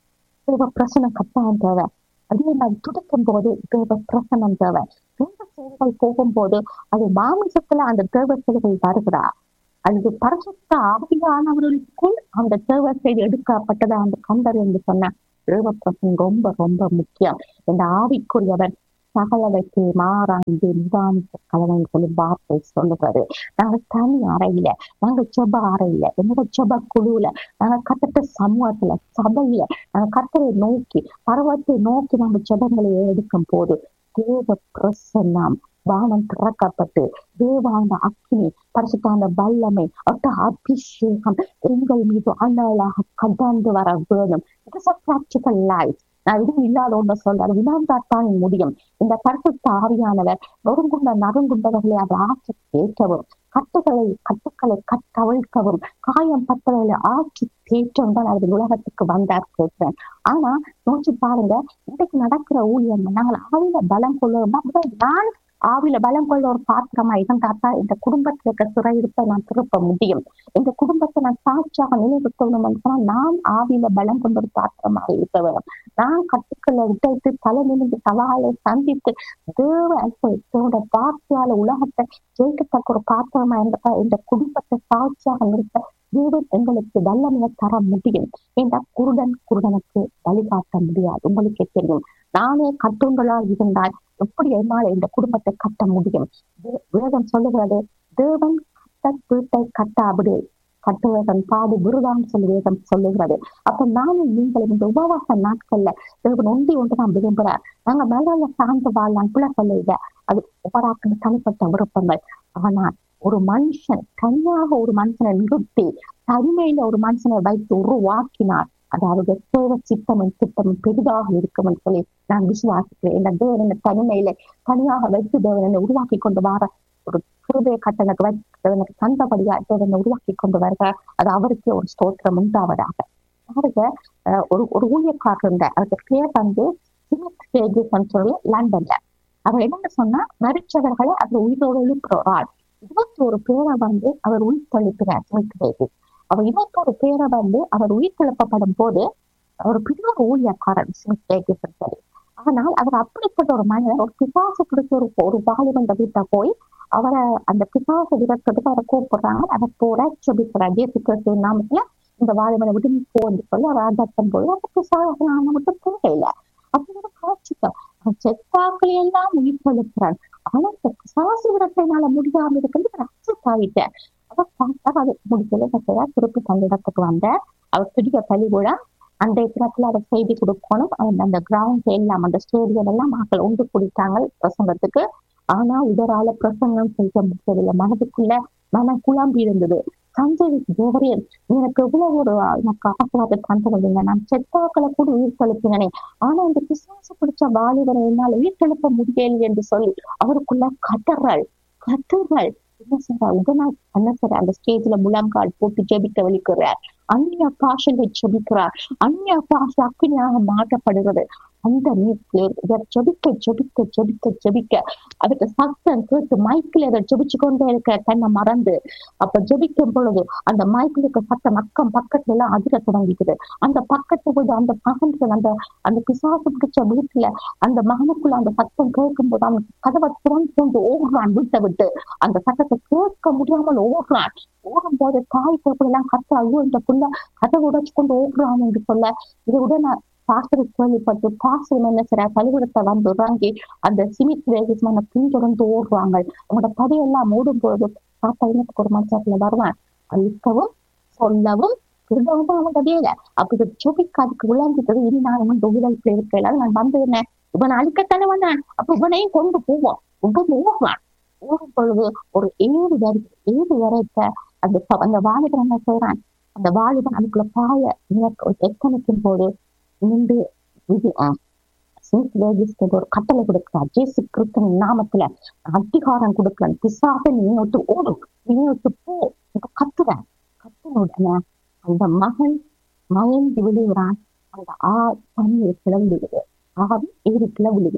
தேவ பிரசனம் கட்டாயம் தேவை அதே மாதிரி துடிக்கும் போது தேவ பிரசனம் தேவை தேவ செயல்கள் போகும்போது அது மாமிசத்துல அந்த தேவ செயல்கள் வருகிறா அல்லது பரிசுத்த ஆவியானவர்களுக்குள் அந்த தேவ செய்தி எடுக்கப்பட்டதா அந்த கண்டர் என்று சொன்ன தேவ பிரசனம் ரொம்ப ரொம்ப முக்கியம் இந்த ஆவிக்குரியவர் சகலவைக்கு மாறாந்து நிதானித்த கலவன் சொல்லி வார்த்தை சொல்லுகிறது நாங்க தனி அறையில நாங்க ஜெப அறையில என்னோட ஜெப குழுவுல நாங்க கத்தட்ட சமூகத்துல சபையில நாங்க கத்தரை நோக்கி பருவத்தை நோக்கி நம்ம ஜெபங்களை எடுக்கும் போது தேவ பிரசன்னம் வானம் திறக்கப்பட்டு தேவாந்த அக்கினி பரிசுத்தாந்த வல்லமை அட்ட அபிஷேகம் எங்கள் மீது அண்ணலாக கடந்து வர வேணும் இட்ஸ் அ ப்ராக்டிக்கல் லைஃப் நான் இதுவும் இல்லாத ஒன்று சொல்றேன் வினாந்தாத்தான் முடியும் இந்த பரிசுத்த ஆவியானவர் நொறுங்குண்ட நறுங்குண்டவர்களை அதை ஆட்சி தேற்றவும் கட்டுகளை கட்டுக்களை கட்டவிழ்க்கவும் காயம் பட்டவர்களை ஆட்சி தேற்றம் தான் அவர் உலகத்துக்கு வந்தார் கேட்கிறேன் ஆனா நோக்கி பாருங்க இன்றைக்கு நடக்கிற ஊழியம் நாங்கள் ஆவில பலம் கொள்ளுவோம்னா முதல் நான் ஆவில பலம் கொள்ள ஒரு பாத்திரமா இருந்தாத்தா இந்த குடும்பத்துல இருக்க சிறையிருப்பை நான் திருப்ப முடியும் இந்த குடும்பத்தை நான் சாட்சியாக நிலைநிறுத்தணும் சொன்னா நான் ஆவில பலம் கொண்ட ஒரு பாத்திரமாக இருக்க வேண்டும் நான் கட்டுக்களை விட்டு தலை நிமிந்து சவாலை சந்தித்து தேவ தேவோட வார்த்தையால உலகத்தை ஜெயிக்கத்தக்க ஒரு பாத்திரமா இருந்த இந்த குடும்பத்தை சாட்சியாக நிறுத்த தேவன் எங்களுக்கு வல்லமையை தர முடியும் ஏண்டா குருடன் குருடனுக்கு வழிகாட்ட முடியாது உங்களுக்கே தெரியும் நானே கட்டுங்களால் இருந்தால் எப்படி என்னால் இந்த குடும்பத்தை கட்ட முடியும் வே- வேதம் சொல்லுகிறது தேவன் கட்ட வீட்டை கட்டாவிடு கட்டுவதன் பாடு விருதாம் சொல்லி வேதம் சொல்லுகிறது அப்ப நானும் நீங்களும் இந்த உபவாச நாட்கள்ல தேவன் ஒன்றி ஒன்று நான் விரும்புறார் நாங்க மேல சார்ந்து வாழலாம் பிள்ளை சொல்லுங்க அது ஒவ்வொரு தனிப்பட்ட விருப்பங்கள் ஆனால் ஒரு மனுஷன் தனியாக ஒரு மனுஷனை நிறுத்தி தனிமையில ஒரு மனுஷனை வைத்து உருவாக்கினார் அதாவது தேவ சித்தமும் சித்தமும் பெரிதாக இருக்கும் என்று சொல்லி நான் விசுவாசிக்கிறேன் இந்த தேவனை தனிமையில தனியாக வைத்து தேவனை உருவாக்கி கொண்டு வர ஒரு கிருபைய கட்டணக்கு வைத்து தேவனுக்கு தந்தபடியா தேவனை உருவாக்கி கொண்டு வருக அது அவருக்கே ஒரு ஸ்தோத்திரம் உண்டாவதாக பாருங்க அஹ் ஒரு ஒரு ஊழியக்காரர் இருந்தார் அவருக்கு பேர் வந்து சிமித் சேஜிசன் சொல்லி லண்டன்ல அவர் என்ன சொன்னா மறிச்சவர்களை அவர் உயிரோடு எழுப்புற ஒரு ஆள் இருபத்தி ஒரு பேரை வந்து அவர் உயிர் தெளிக்கிறார் சிமித் சேஜி அவர் இருபத்தி ஒரு பேரை வந்து அவர் உயிர் தெழுப்பப்படும் போது ஒரு பெரிய ஒரு ஊழியக்காரர் ஸ்மித் சேஜிசன் சொல்லி ஆனால் அவர் அப்படிப்பட்ட ஒரு மனிதர் ஒரு பிசாசு பிடிச்ச ஒரு ஒரு வாலிபன் வீட்டை போய் அவரை அந்த பிசாசு விரட்டுறதுக்கு அவரை கூப்பிடுறாங்க அதை போற செபிக்கிறார் ஜேசு கிறிஸ்து நாமத்துல இந்த வாலிபனை விட்டு நீ போன்னு சொல்லி அவர் அதட்டும் போது அந்த பிசாசு நாம விட்டு போகல அப்படி ஒரு காட்சிக்க அவன் செத்தாக்களை எல்லாம் உயிர் கொழுக்கிறான் ஆனா இந்த பிசாசு விரட்டினால முடியாம இருக்கிறது ரசித்தாவிட்டேன் அவர் பார்த்தா அது முடிக்கல பத்தையா திருப்பி தந்த இடத்துக்கு வந்த அவர் பிடிக்க பழி கூட அந்த இடத்துல அதை செய்தி கொடுக்கணும் அவன் அந்த கிரவுண்ட் எல்லாம் அந்த ஸ்டேடியம் எல்லாம் மக்கள் ஒன்று குடித்தாங்க பிரசங்கத்துக்கு ஆனா இதரால பிரசங்கம் செய்ய முடியவில்லை மனதுக்குள்ள மனம் குழம்பி இருந்தது சஞ்சய் தேவரேன் எனக்கு எவ்வளவு ஒரு எனக்கு ஆசீர்வாதத்தை தந்தவங்க நான் செத்தாக்களை கூட உயிர் செலுத்தினேன் ஆனா இந்த பிசாசு பிடிச்ச வாலிபனை என்னால உயிர் செலுத்த முடியலை என்று சொல்லி அவருக்குள்ள கதறல் கதறல் என்ன சார் உடனே என்ன சார் அந்த ஸ்டேஜ்ல முழங்கால் போட்டு ஜெபிக்க வலிக்கிறார் அந்நிய பாஷையை ஜெபிக்கிறார் அந்நிய பாஷை அக்கினியாக மாற்றப்படுகிறது அந்த நேரத்தில் இதை ஜெபிக்க ஜெபிக்க ஜெபிக்க ஜெபிக்க அதுக்கு சத்தம் கேட்டு மைக்கில் இதை ஜெபிச்சு கொண்டே இருக்க தன்னை மறந்து அப்ப ஜெபிக்கும் பொழுது அந்த மைக்கில் இருக்க சத்தம் அக்கம் பக்கத்துல எல்லாம் அதிர தொடங்கிக்குது அந்த பக்கத்துல போய் அந்த மகன்கள் அந்த அந்த பிசாசு பிடிச்ச வீட்டுல அந்த மகனுக்குள்ள அந்த சத்தம் கேட்கும் போது அவன் கதவை திறந்து கொண்டு ஓடுறான் வீட்டை விட்டு அந்த சத்தத்தை கேட்க முடியாமல் ஓடுறான் ஓடும் போது தாய் எல்லாம் கத்த ஐயோ இந்த புள்ள கதவை உடைச்சு கொண்டு ஓடுறான் என்று சொல்ல இதை உடனே பாசரை கேள்விப்பட்டு பாசரம் என்ன செய்ய பள்ளிக்கூடத்தை வந்து இறங்கி அந்த சிமித் வேகமான பின்தொடர்ந்து ஓடுவாங்க அவங்களோட படியெல்லாம் ஓடும் போது பாப்பா இன்னத்துக்கு ஒரு மனுஷத்துல வருவான் அழிக்கவும் சொல்லவும் திருடவும் தான் அவனோட வேலை அப்படி ஜோபிக்கு அதுக்கு விளங்கிட்டது இனி நான் வந்து உயிரிழப்பு இருக்கல நான் வந்து என்ன இவன் அழிக்கத்தானே வந்தான் அப்ப இவனையும் கொண்டு போவோம் இவன் ஓடுவான் ஓடும் பொழுது ஒரு ஏழு வரை ஏழு வரைக்க அந்த ச- அந்த வாலிபன் என்ன செய்யறான் அந்த வாலிபன் அதுக்குள்ள பாய எத்தனைக்கும் போது நின்று இது ஆஹ் ஸ்மித் வேகிஸ்க்கு ஒரு கட்டளை கொடுக்கிறார் ஜேசு கிறிஸ்தன் நாமத்துல அதிகாரம் கொடுக்கிறேன் பிசாசை நீ விட்டு ஓடு நீ விட்டு போ இப்ப கத்துறேன் கத்துன உடனே அந்த மகன் மயங்கி விழுகிறான் அந்த ஆ தண்ணீர் கிளம்புகிறது ஆவி ஏரிக்குள்ள விழுகுது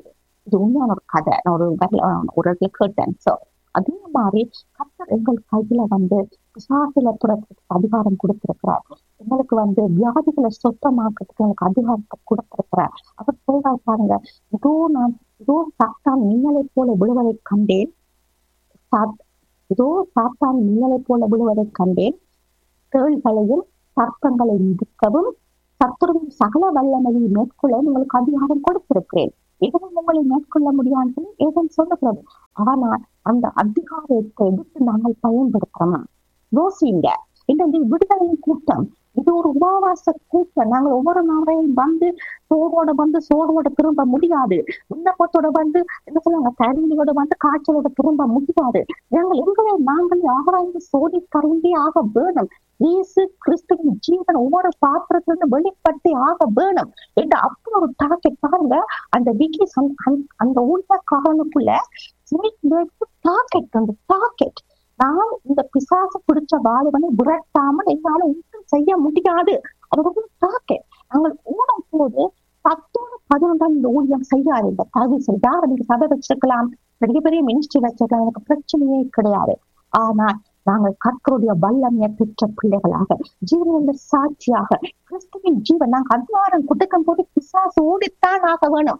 இது உண்மையான ஒரு கதை நான் ஒரு வரல- ஒரு இடத்துல கேட்டேன் சோ அதே மாதிரி கத்தர் எங்கள் கையில வந்து பிசாசில துறத்துக்கு அதிகாரம் கொடுத்திருக்கிறார் எங்களுக்கு வந்து வியாதிகளை சுத்தமாக்கிறதுக்கு எனக்கு அதிகாரத்தை கொடுத்திருக்கிறார் அவர் சொல்றார் பாருங்க இதோ நான் இதோ சாத்தான் மின்னலை போல விழுவதை கண்டேன் சாத்- இதோ சாத்தான் மின்னலை போல விழுவதை கண்டேன் தேள்களையும் சர்ப்பங்களை மிதிக்கவும் சத்துருவின் சகல வல்லமையை மேற்கொள்ள உங்களுக்கு அதிகாரம் கொடுத்திருக்கிறேன் எதுவும் உங்களை மேற்கொள்ள முடியாது ஏதன் சொல்லுகிறது ஆனால் அந்த அதிகாரத்தை எடுத்து நாங்கள் பயன்படுத்தணும் யோசிங்க இந்த விடுதலையின் கூட்டம் இது ஒரு உபவாச கூட்டம் நாங்கள் ஒவ்வொரு நாளையும் வந்து சோறோட வந்து சோறோட திரும்ப முடியாது விண்ணப்பத்தோட வந்து என்ன சொல்லுவாங்க தனியோட வந்து காய்ச்சலோட திரும்ப முடியாது நாங்கள் எங்களை நாங்கள் ஆராய்ந்து சோதி கருந்தே ஆக வேணும் இயேசு கிறிஸ்துவின் ஜீவன் ஒவ்வொரு பாத்திரத்திலிருந்து வெளிப்பட்டு ஆக வேணும் என்று அப்படி ஒரு டார்கெட் பாருங்க அந்த விக்கி அந்த ஊழியக்காரனுக்குள்ள டார்கெட் அந்த டார்கெட் நான் இந்த பிசாசு பிடிச்ச வாலிபனை விரட்டாமல் என்னால ஒன்றும் செய்ய முடியாது அது ஒரு டார்கெட் நாங்கள் ஓடும் போது பத்தோடு பதினொன்றாம் இந்த ஊழியம் செய்யாரு இந்த தகுதி செய்தா நீங்க சபை வச்சிருக்கலாம் பெரிய பெரிய மினிஸ்ட்ரி வச்சிருக்கலாம் எனக்கு பிரச்சனையே கிடையாது ஆனால் நாங்கள் கர்த்தருடைய வல்லமையை பெற்ற பிள்ளைகளாக ஜீவனுள்ள சாட்சியாக கிறிஸ்துவின் ஜீவன் நாங்கள் அதிகாரம் கொடுக்கும் போது பிசாசு ஓடித்தான் ஆக வேணும்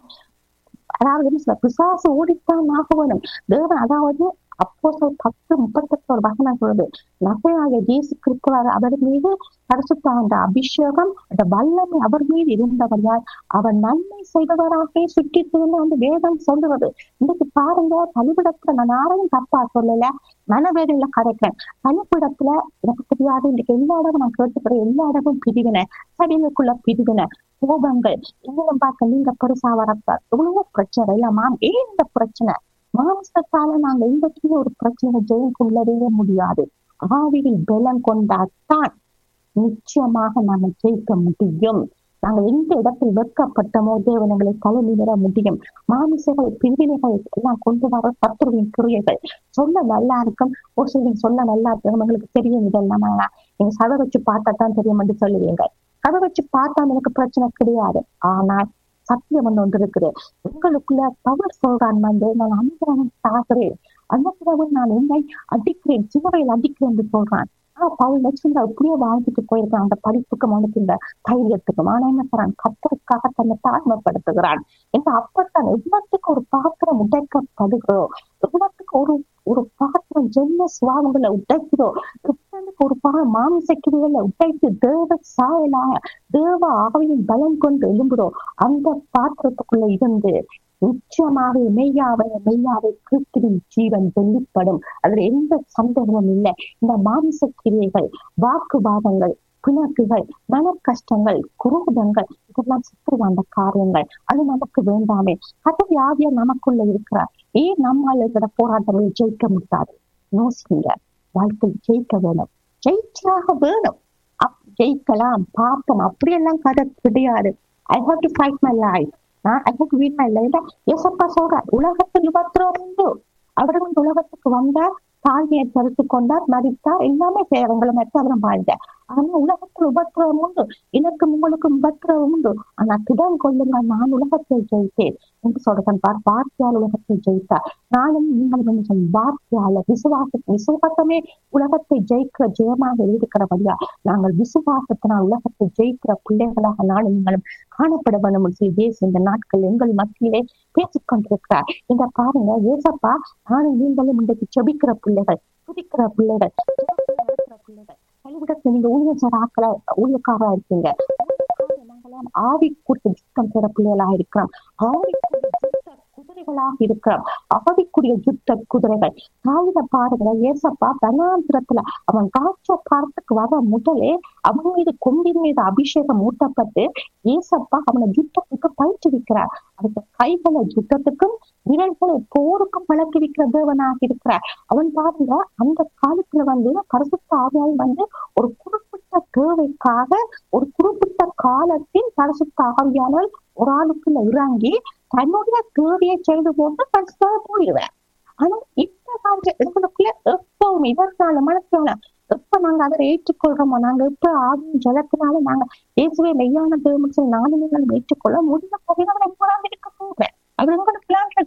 அதாவது என்ன சொல்ல பிசாசு ஓடித்தான் ஆக வேணும் தேவன் அதாவது அப்போ பத்து முப்பத்தெட்டு ஒரு வசனம் சொல்லுது நகையாக இயேசு கிறிஸ்துவார் அவர் மீது பரிசுத்த அந்த அபிஷேகம் அந்த வல்லமை அவர் மீது இருந்தவரால் அவர் நன்மை செய்தவராக சுற்றி திரிந்து அந்த வேதம் சொல்லுவது இன்னைக்கு பாருங்க பலிபிடத்துல நான் யாரையும் தப்பா சொல்லல மனவேதையில கரைக்கிறேன் பலிபிடத்துல எனக்கு தெரியாது இன்னைக்கு எல்லா இடமும் நான் கேட்டுக்கிறேன் எல்லா இடமும் பிரிவினை சபைகளுக்குள்ள பிரிவினை கோபங்கள் எங்களும் பார்க்க நீங்க பெருசா வரப்ப எவ்வளவோ பிரச்சனை இல்லம்மா ஏன் இந்த பிரச்சனை மாம்சத்தால நாங்க இன்றைக்கு ஒரு பிரச்சனை ஜெயம் கொள்ளவே முடியாது ஆவியில் பலம் கொண்டாத்தான் நிச்சயமாக நாங்கள் ஜெயிக்க முடியும் நாங்கள் எந்த இடத்தில் வெட்கப்பட்டமோ தேவனங்களை தலை நிமிர முடியும் மாமிசங்கள் பிரிவினைகள் எல்லாம் கொண்டு வர சத்துருவின் கிரியைகள் சொல்ல நல்லா இருக்கும் ஒரு சிலர் சொல்ல நல்லா இருக்கும் உங்களுக்கு தெரியும் இதெல்லாம் நீங்க சதை வச்சு பார்த்தா தான் தெரியும் என்று சொல்லுவீங்க கதை வச்சு பார்த்தா எனக்கு பிரச்சனை கிடையாது ஆனால் சத்தியம் ஒன்று ஒன்று இருக்குது உங்களுக்குள்ள பவர் சொல்றான் வந்து நான் அனுபவம் சாகிறேன் அந்த பிறகு நான் என்னை அடிக்கிறேன் சிவரையில் அடிக்கிறேன் என்று சொல்றான் ஆஹ் பவுல் லட்சுமி அப்படியே வாழ்ந்துட்டு போயிருக்கான் அந்த படிப்புக்கும் அவனுக்கு இந்த தைரியத்துக்கும் ஆனா என்ன சொல்றான் கத்தருக்காக தன்னை தாழ்மைப்படுத்துகிறான் என்ற அப்பத்தான் எவ்வளவுக்கு ஒரு பாத்திரம் உடைக்கப்படுகிறோம் எவ்வளவுக்கு ஒரு ஒரு பாத்திரம் ஜென்ம சுவாபங்களை உடைக்கிறோம் எவ்வளவுக்கு ஒரு பா மாமிச கிரிகளை உடைத்து தேவ சாயலாக தேவ ஆவையின் பலம் கொண்டு எழும்புறோம் அந்த பாத்திரத்துக்குள்ள இருந்து நிச்சயமாக மெய்யாவை மெய்யாவை கிறிஸ்துவின் ஜீவன் வெளிப்படும் அதுல எந்த சந்தேகமும் இல்லை இந்த மாமிச கிரியைகள் வாக்குவாதங்கள் பிணக்குகள் மன கஷ்டங்கள் குரோதங்கள் இதெல்லாம் சுற்றுவாண்ட காரியங்கள் அது நமக்கு வேண்டாமே கதை ஆவியர் நமக்குள்ள இருக்கிறார் ஏன் நம்மால் இருக்கிற போராட்டங்களை ஜெயிக்க முடியாது யோசிங்க வாழ்க்கை ஜெயிக்க வேணும் ஜெயிச்சாக வேணும் அப் ஜெயிக்கலாம் பார்ப்போம் அப்படியெல்லாம் கதை கிடையாது I have to fight my life I have to weed my life ஏசப்பா சொல்றார் உலகத்தில் உபத்திரம் உண்டு அவர் வந்து உலகத்துக்கு வந்தார் தாழ்மையை தரித்து கொண்டார் மதித்தார் எல்லாமே செய்யறவங்களை மற்றவரும் வாழ்ந்தார் ஆனா உலகத்தில் உபத்திரவம் உண்டு எனக்கும் உங்களுக்கும் உபத்திரவம் உண்டு ஆனா திடம் கொள்ளுங்க நான் உலகத்தை ஜெயித்தேன் என்று சொல்றேன் பார் வார்த்தையால் உலகத்தை ஜெயித்தார் நானும் நீங்களும் என்ன சொல்லும் வார்த்தையால விசுவாச விசுவாசமே உலகத்தை ஜெயிக்கிற ஜெயமாக இருக்கிறபடியா நாங்கள் விசுவாசத்தினால் உலகத்தை ஜெயிக்கிற பிள்ளைகளாக நானும் நீங்களும் காணப்பட வேண்டும் சொல்லி தேச இந்த நாட்கள் எங்கள் மத்தியிலே பேசிக் கொண்டிருக்கிறார் இந்த பாருங்க ஏசப்பா நானும் நீங்களும் இன்றைக்கு செபிக்கிற பிள்ளைகள் துதிக்கிற பிள்ளைகள் பிள்ளைகள் பள்ளிக்கூடத்துல நீங்க ஊழியர் சார் ஆக்கள ஊழியக்காரா இருக்கீங்க நாங்களாம் ஆவிக்குரிய யுத்தம் பெற பிள்ளைகளா இருக்கிறோம் ஆவிக்குரிய யுத்த குதிரைகளாக இருக்கிறோம் ஆவிக்குரிய யுத்த குதிரைகள் தாவித பாருங்க ஏசப்பா தனாந்திரத்துல அவன் காட்ச பாரத்துக்கு வர முதலே அவன் மீது கொம்பின் மீது அபிஷேகம் ஊட்டப்பட்டு ஏசப்பா அவனை யுத்தத்துக்கு பயிற்றுவிக்கிறார் அந்த கைகளை யுத்தத்துக்கும் விரல்களை போருக்கும் பழக்கிவிக்கிற தேவனாக இருக்கிறார் அவன் பாருங்க அந்த காலத்துல வந்து பரிசுத்த ஆவியால் வந்து ஒரு குறிப்பிட்ட தேவைக்காக ஒரு குறிப்பிட்ட காலத்தில் பரிசுத்த ஆவியானால் ஒரு ஆளுக்குள்ள இறங்கி தன்னுடைய தேவையை செய்து போட்டு பரிசுத்தாக போயிடுவேன் ஆனா இந்த காலத்துல எங்களுக்குள்ள எப்பவும் இதற்கான மனசால எப்ப நாங்க அதை ஏற்றுக்கொள்றோமோ நாங்க எப்ப ஆவியும் ஜலத்தினால நாங்க இயேசுவே மெய்யான தேவன் சொல்லி நானும் நீங்கள் ஏற்றுக்கொள்ள முடிந்த பரிணாமம் எப்போதான் இருக்க போகிறேன் அது உங்களுக்கு பிளான்ல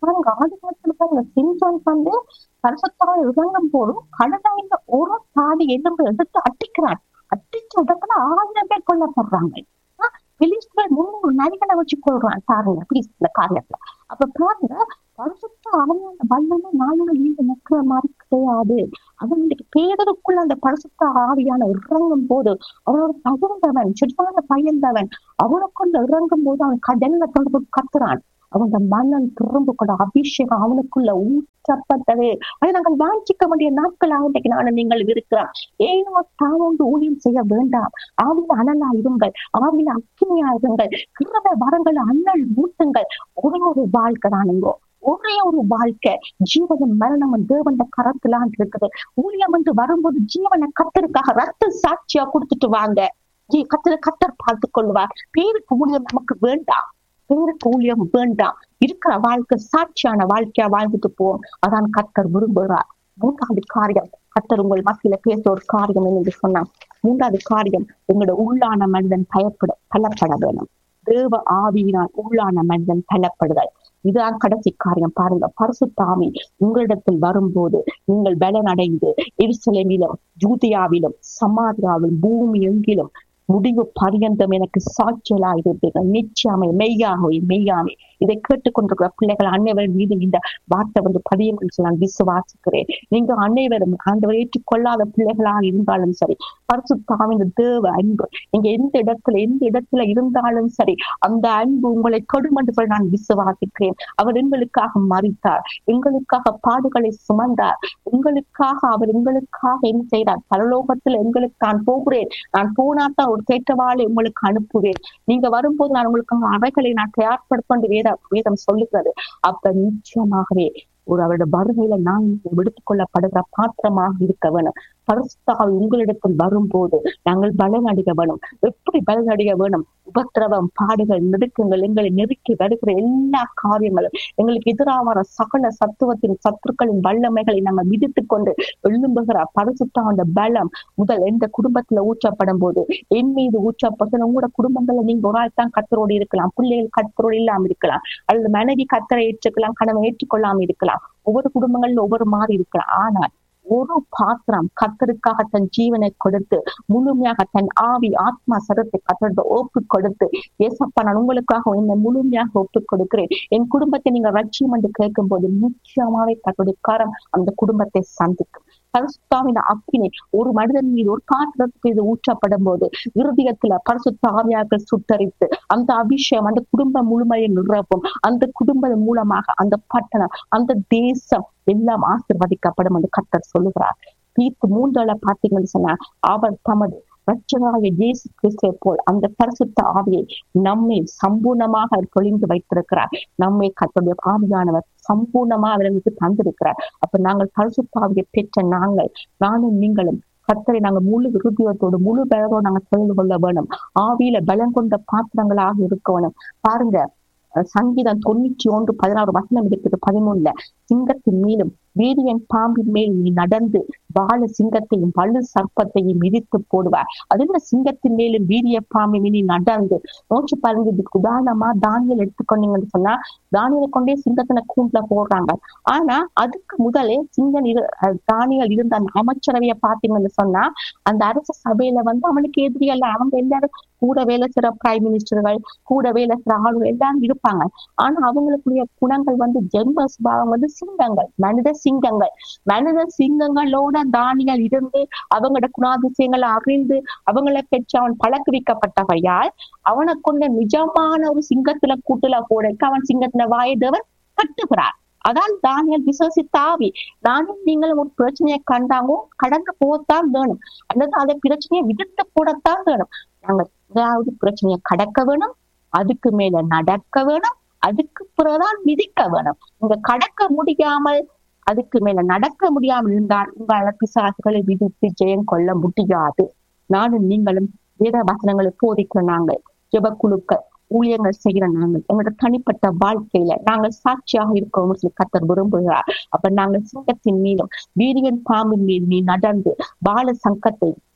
பாருங்க ஆதி காலத்துல பாருங்க சிம்சோன் வந்து பரிசுத்தமாக இறங்கும் போதும் கடலையில ஒரு தாடி எலும்பு எடுத்து அட்டிக்கிறான் அட்டிச்ச இடத்துல ஆயிரம் பேர் கொல்லப்படுறாங்க பிலிஸ்தர் முன்னூறு நரிகளை வச்சு கொள்றான் பாருங்க பிலிஸ்தல காரியத்துல அப்ப பாருங்க பரிசுத்த ஆவியான வல்லமை நாளும் நீங்க நிற்கிற மாதிரி கிடையாது அது இன்னைக்கு பேதருக்குள்ள அந்த பரிசுத்த ஆவியான இறங்கும் போது அவனோட தகுந்தவன் சிறுதான பயந்தவன் அவனுக்குள்ள இறங்கும் போது அவன் கடல்ல தொடர்பு கத்துறான் அவன் மன்னன் திரும்ப கூட அபிஷேகம் அவனுக்குள்ள ஊற்றப்பட்டது அதை நாங்கள் வாஞ்சிக்க வேண்டிய நாட்களாக இன்றைக்கு நானும் நீங்கள் இருக்கிறோம் ஏனோ தாவொன்று ஊழியம் செய்ய வேண்டாம் ஆவில அனலா இருங்கள் ஆவில அக்கினியா இருங்கள் கிருப வரங்கள் அண்ணல் மூட்டுங்கள் ஒரே ஒரு வாழ்க்கை தானுங்கோ ஒரே ஒரு வாழ்க்கை ஜீவனும் மரணமும் தேவண்ட கரத்துலான் இருக்குது ஊழியம் என்று வரும்போது ஜீவனை கத்தருக்காக ரத்த சாட்சியா கொடுத்துட்டு வாங்க கத்தரை கத்தர் பார்த்து கொள்வார் பேருக்கு ஊழியம் நமக்கு வேண்டாம் பேருக்கு ஊழியம் வேண்டாம் இருக்கிற வாழ்க்கை சாட்சியான வாழ்க்கையா வாழ்ந்துட்டு போவோம் அதான் கத்தர் விரும்புகிறார் மூன்றாவது காரியம் கத்தர் உங்கள் மத்தியில பேச ஒரு காரியம் என்று சொன்னான் மூன்றாவது காரியம் உங்களோட உள்ளான மனிதன் பயப்பட பலப்பட வேணும் தேவ ஆவியினால் உள்ளான மனிதன் பலப்படுதல் இதுதான் கடைசி காரியம் பாருங்க பரிசுத்தாமி உங்களிடத்தில் வரும்போது நீங்கள் பலனடைந்து எரிசலமிலும் ஜூதியாவிலும் சமாதியாவிலும் பூமி எங்கிலும் முடிவு பரியந்தம் எனக்கு சாட்சியலா இருப்பீர்கள் நிச்சயமே மெய்யாகவே மெய்யாமே இதை கேட்டுக்கொண்டிருக்கிற பிள்ளைகள் அன்னைவர் மீது இந்த வார்த்தை வந்து பதியும் என்று நான் விசுவாசிக்கிறேன் நீங்க அன்னைவரும் ஆண்டவர் ஏற்றுக்கொள்ளாத பிள்ளைகளாக இருந்தாலும் சரி பரிசுத்தாவின் தேவ அன்பு நீங்க எந்த இடத்துல எந்த இடத்துல இருந்தாலும் சரி அந்த அன்பு உங்களை தொடும் என்று சொல்லி நான் விசுவாசிக்கிறேன் அவர் எங்களுக்காக மறித்தார் எங்களுக்காக பாடுகளை சுமந்தார் உங்களுக்காக அவர் எங்களுக்காக என்ன செய்தார் பரலோகத்தில் எங்களுக்கு நான் போகிறேன் நான் போனாத்தான் ஒரு தேற்றவாளை உங்களுக்கு அனுப்புவேன் நீங்க வரும்போது நான் உங்களுக்கு அவைகளை நான் தயார்படுத்த வேத வேதம் சொல்லுகிறது அப்ப நிச்சயமாகவே ஒரு அவருடைய வருகையில நான் விடுத்துக் கொள்ளப்படுகிற பாத்திரமாக இருக்க வேணும் பரிசுத்தாக உங்களிடத்தில் வரும்போது நாங்கள் பலனடிக வேணும் எப்படி பலனடிக வேணும் உபத்திரவம் பாடுகள் நெருக்கங்கள் எங்களை நெருக்கி வருகிற எல்லா காரியங்களும் எங்களுக்கு எதிராக வர சகல சத்துவத்தின் சத்துருக்களின் வல்லமைகளை நாங்கள் விதித்துக் கொண்டு எழும்புகிற பரிசுத்தாண்ட பலம் முதல் எந்த குடும்பத்துல ஊற்றப்படும் போது என் மீது ஊற்றப்பட்டு உங்களோட குடும்பங்கள்ல நீங்க ஒரு ஆள் தான் கத்தரோடு இருக்கலாம் பிள்ளைகள் கத்தரோடு இல்லாம இருக்கலாம் அல்லது மனைவி கத்தரை ஏற்றுக்கலாம் கணவன் ஏற்றுக்கொள்ளாம இருக்கலாம் ஒவ்வொரு குடும்பங்கள்ல ஒவ்வொரு மாதிரி இருக்கலாம் ஆனால் ஒரு பாத்திரம் கத்தருக்காக தன் ஜீவனை கொடுத்து முழுமையாக தன் ஆவி ஆத்மா சரத்தை கத்தரோட ஒப்பு கொடுத்து ஏசப்பா நான் உங்களுக்காக என்னை முழுமையாக ஒப்பு கொடுக்கிறேன் என் குடும்பத்தை நீங்க ரட்சியம் என்று கேட்கும் போது நிச்சயமாவே தன்னுடைய காரம் அந்த குடும்பத்தை சந்திக்கும் பரிசுத்தாவின் அக்கினை ஒரு மனிதன் மீது ஒரு பாத்திரத்துக்கு இது ஊற்றப்படும் போது இருதயத்துல பரிசுத்தாவியாக சுட்டரித்து அந்த அபிஷேகம் அந்த குடும்பம் முழுமையை நிரப்பும் அந்த குடும்பம் மூலமாக அந்த பட்டணம் அந்த தேசம் எல்லாம் ஆசிர்வதிக்கப்படும் என்று கத்தர் சொல்லுகிறார் தீர்ப்பு மூன்றால பார்த்தீங்கன்னு சொன்னா அவர் தமது ரட்சகராக இயேசு கிறிஸ்துவை போல் அந்த பரிசுத்த ஆவியை நம்மை சம்பூர்ணமாக பொழிந்து வைத்திருக்கிறார் நம்மை கத்தருடைய ஆவியானவர் சம்பூர்ணமாக அவர்களுக்கு தந்திருக்கிறார் அப்ப நாங்கள் பரிசுத்த ஆவியை பெற்ற நாங்கள் நானும் நீங்களும் கத்தரை நாங்கள் முழு விருதியத்தோடு முழு பலரோடு நாங்கள் தெரிந்து கொள்ள வேணும் ஆவியில பலம் கொண்ட பாத்திரங்களாக இருக்க வேணும் பாருங்க சங்கீதம் தொண்ணூற்றி ஒன்று பதினாறு வசனம் இருக்குது பதிமூணுல சிங்கத்தின் மேலும் வீரியன் பாம்பின் மேல் நீ நடந்து பால சிங்கத்தையும் பழு சர்ப்பத்தையும் மிதித்து போடுவார் அது என்ன சிங்கத்தின் மேலும் வீரிய பாம்பின் நீ நடந்து நோச்சு பாருங்க இதுக்கு உதாரணமா தானியல் எடுத்துக்கொண்டீங்கன்னு சொன்னா தானியலை கொண்டே சிங்கத்தின கூண்டுல போடுறாங்க ஆனா அதுக்கு முதலே சிங்கம் இரு தானியல் இருந்த அந்த அமைச்சரவைய பாத்தீங்கன்னு சொன்னா அந்த அரச சபையில வந்து அவனுக்கு எதிரியல்ல அவங்க எல்லாரும் கூட வேலை செய்யற பிரைம் மினிஸ்டர்கள் கூட வேலை செய்யற ஆளுகள் எல்லாரும் இருப்பாங்க ஆனா அவங்களுக்குரிய குணங்கள் வந்து ஜென்ம சுபாவம் வந்து சிங்கங்கள் மனித சிங்கங்கள் மனித சிங்கங்களோட தானியல் இருந்து அவங்களோட குணாதிசயங்களை அறிந்து அவங்களை பெற்று அவன் பழக்குவிக்கப்பட்டவையால் அவனை கொண்ட நிஜமான ஒரு சிங்கத்துல கூட்டுல போடக்கு அவன் சிங்கத்துல வாயதவன் கட்டுகிறார் அதான் தானியல் விசுவசித்தாவி நானும் நீங்களும் ஒரு பிரச்சனையை கண்டாங்கோ கடந்து போகத்தான் வேணும் அல்லது அதை பிரச்சனையை விடுத்து போடத்தான் வேணும் நாங்க ஏதாவது பிரச்சனையை கடக்க வேணும் அதுக்கு மேல நடக்க வேணும் அதுக்கு பிறகுதான் விதிக்க வேணும் நீங்க கடக்க முடியாமல் அதுக்கு மேல நடக்க முடியாமல் இருந்தால் உங்களால் பிசாசுகளை விதித்து ஜெயம் கொள்ள முடியாது நானும் நீங்களும் வேத வசனங்களை போதிக்கிற நாங்கள் ஜெபக்குழுக்கள் ஊழியங்கள் செய்கிற நாங்கள் எங்களோட தனிப்பட்ட வாழ்க்கையில நாங்கள் சாட்சியாக இருக்கோம் சொல்லி கத்தர் விரும்புகிறார் அப்ப நாங்கள் சிங்கத்தின் மீதும் வீரியன் பாம்பின் மீது நீ நடந்து பால சங்கத்தை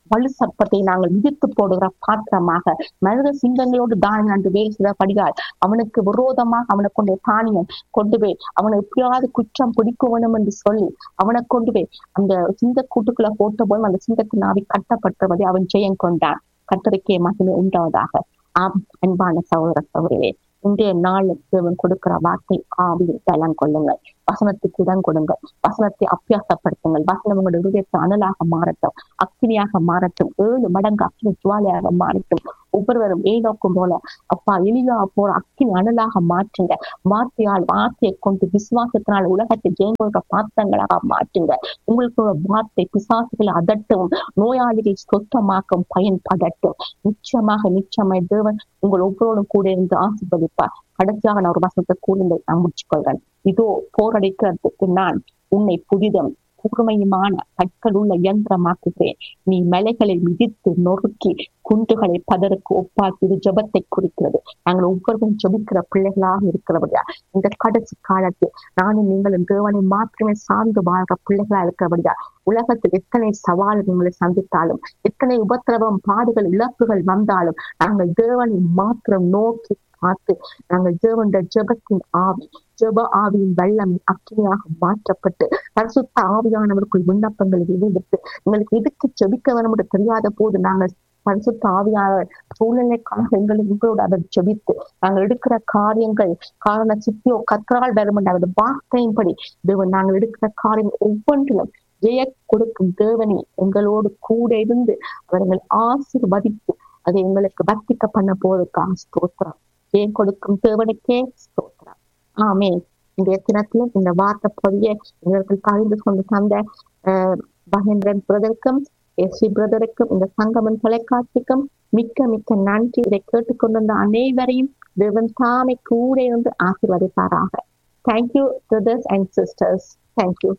வலு சர்ப்பத்தை நாங்கள் மிதித்து போடுகிற பாத்திரமாக மனித சிங்கங்களோடு தானியம் அன்று வேலை செய்தபடியால் அவனுக்கு விரோதமாக அவனை கொண்டு தானியம் கொண்டு போய் அவனை எப்படியாவது குற்றம் பிடிக்க வேணும் என்று சொல்லி அவனை கொண்டு போய் அந்த சிங்க கூட்டுக்குள்ள போட்ட போதும் அந்த சிங்கத்தின் ஆவி கட்டப்பட்டபடி அவன் ஜெயம் கொண்டான் கத்தருக்கே மகிமை உண்டாவதாக ஆம் அன்பான சகோதர சகோதரியே இன்றைய நாள் தேவன் கொடுக்கிற வார்த்தை ஆவியில் பலம் கொள்ளுங்கள் வசனத்துக்கு இடம் கொடுங்கள் வசனத்தை அபியாசப்படுத்துங்கள் வசனம் உங்களுடைய விதத்தை அனலாக மாறட்டும் அக்கினியாக மாறட்டும் ஏழு மடங்கு அக்கினி ஜுவாலையாக மாறட்டும் ஒவ்வொருவரும் ஏனோக்கும் போல அப்பா எளிதா போல அக்கினி அனலாக மாற்றுங்க வார்த்தையால் வார்த்தையை கொண்டு விசுவாசத்தினால் உலகத்தை ஜெயங்கொள்ற பாத்திரங்களாக மாற்றுங்க உங்களுக்கு ஒரு வார்த்தை பிசாசுகளை அதட்டும் நோயாளிகளை சொத்தமாக்கும் பயன்படட்டும் நிச்சயமாக நிச்சயமாய் தேவன் உங்கள் ஒவ்வொருவரும் கூட இருந்து ஆசிர்வதிப்பார் கடைசியாக நான் ஒரு வசனத்தை கூறுங்கள் நான் முடிச்சுக்கொள்கிறேன் இதோ போரடிக்கிறதுக்கு நான் உன்னை புதிதம் கூர்மையுமான கற்கள் உள்ள இயந்திரமாக்குகிறேன் நீ மலைகளை மிதித்து நொறுக்கி குண்டுகளை பதருக்கு ஒப்பாக்கி இது ஜபத்தை குறிக்கிறது நாங்கள் ஒவ்வொருவரும் ஜபிக்கிற பிள்ளைகளாக இருக்கிறபடியா இந்த கடைசி காலத்தில் நானும் நீங்களும் தேவனை மாத்திரமே சார்ந்து வாழ்ற பிள்ளைகளா இருக்கிறபடியா உலகத்தில் எத்தனை சவால்கள் உங்களை சந்தித்தாலும் எத்தனை உபத்திரவம் பாடுகள் இழப்புகள் வந்தாலும் நாங்கள் தேவனை மாத்திரம் நோக்கி பார்த்து நாங்கள் தேவனுடைய ஜெபத்தின் ஆவி ஜெப ஆவியின் வெள்ளம் அக்கினியாக மாற்றப்பட்டு பரிசுத்த ஆவியானவருக்குள் விண்ணப்பங்களை வெளியிட்டு எங்களுக்கு எதுக்கு ஜெபிக்க வேணும் என்று தெரியாத போது நாங்கள் பரிசுத்த ஆவியானவர் சூழ்நிலைக்காக எங்களை உங்களோட அதை ஜெபித்து நாங்கள் எடுக்கிற காரியங்கள் காரண சித்தியோ கற்றால் வரும் என்ற அவர் வார்த்தையின்படி தேவன் நாங்கள் எடுக்கிற காரியங்கள் ஒவ்வொன்றிலும் ஜெய கொடுக்கும் தேவனை எங்களோடு கூட இருந்து அவர்கள் ஆசிர்வதித்து அதை எங்களுக்கு வர்த்திக்க பண்ண போவதற்காக ஸ்தோத்திரம் ஜெயம் கொடுக்கும் தேவனுக்கே ஸ்தோத்திரம் ஆமே இந்த தினத்துல இந்த வார்த்தை பொதிய எங்களுக்கு பகிர்ந்து கொண்டு தந்த அஹ், மகேந்திரன் பிரதருக்கும் எஸ் பிரதருக்கும் இந்த சங்கமன் தொலைக்காட்சிக்கும் மிக்க மிக்க நன்றி இதை கேட்டுக்கொண்டிருந்த அனைவரையும் தேவன் தாமே கூட இருந்து ஆசீர்வதிப்பாராக thank you brothers and sisters thank you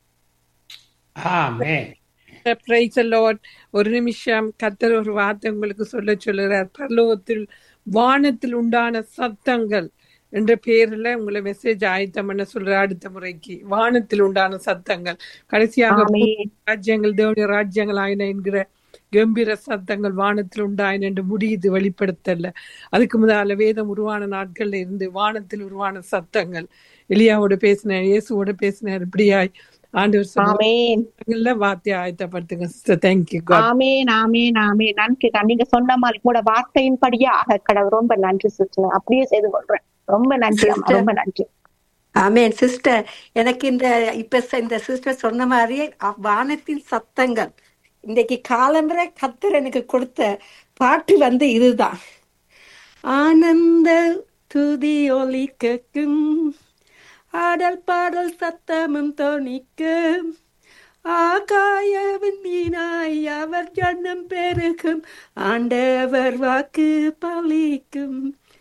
amen
praise lord ஒரு நிமிஷம் கத்தர் ஒரு வார்த்தை உங்களுக்கு சொல்ல சொல்லுறார் பரலோகத்தில் வானத்தில் உண்டான சத்தங்கள் என்ற பேர்ல உங்களை மெசேஜ் ஆயத்தம் பண்ண சொல்ற அடுத்த முறைக்கு வானத்தில் உண்டான சத்தங்கள் கடைசியாக
ஆமே
ராஜ்யங்கள் தேவனுடைய ராஜ்யங்கள் ஆயின என்கிற கம்பீர சத்தங்கள் வானத்தில் உண்டாயின என்று முடியுது வெளிப்படுத்தல அதுக்கு முதல்ல வேதம் உருவான நாட்கள்ல இருந்து வானத்தில் உருவான சத்தங்கள் எலியாவோட பேசினார் இயேசுவோட பேசினார் இப்படியாய் ஆண்டவர் சொன்ன
ஆமேன்
சத்தங்கள்ல வார்த்தையை ஆயத்தப்படுத்துங்க sister thank you god
amen amen amen நன்றி தான். நீங்க சொன்ன மாதிரி கூட வார்த்தையின்படியே ஆக கடவுள் ரொம்ப நன்றி சிஸ்டர் அப்படியே செய்து கொள்றேன் ரொம்ப நன்றி அம்மா
சிஸ்டர்
ரொம்ப நன்றி
ஆமேன் சிஸ்டர் எனக்கு இந்த இப்ப ச- இந்த சிஸ்டர் சொன்ன மாதிரியே அ- வானத்தின் சத்தங்கள் இன்றைக்கு காலம்பரை கத்தர் எனக்கு கொடுத்த பாட்டு வந்து இதுதான் ஆனந்த துதி ஒலி கேட்கும் ஆடல் பாடல் சத்தமும் தொனிக்கும் ஆகாயவின் மீனாய் அவர் ஜன்னம் பெருகும் ஆண்டவர் வாக்கு பலிக்கும்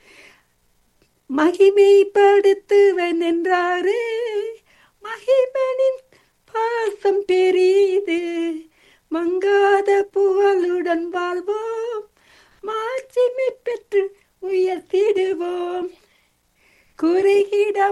மகிமைப்படுத்துவன் என்றாரே மகிமனின் பாசம் பெரிது மங்காத புகழுடன் வாழ்வோம் மாட்சிமை பெற்று உயர்த்திடுவோம் குறுகிட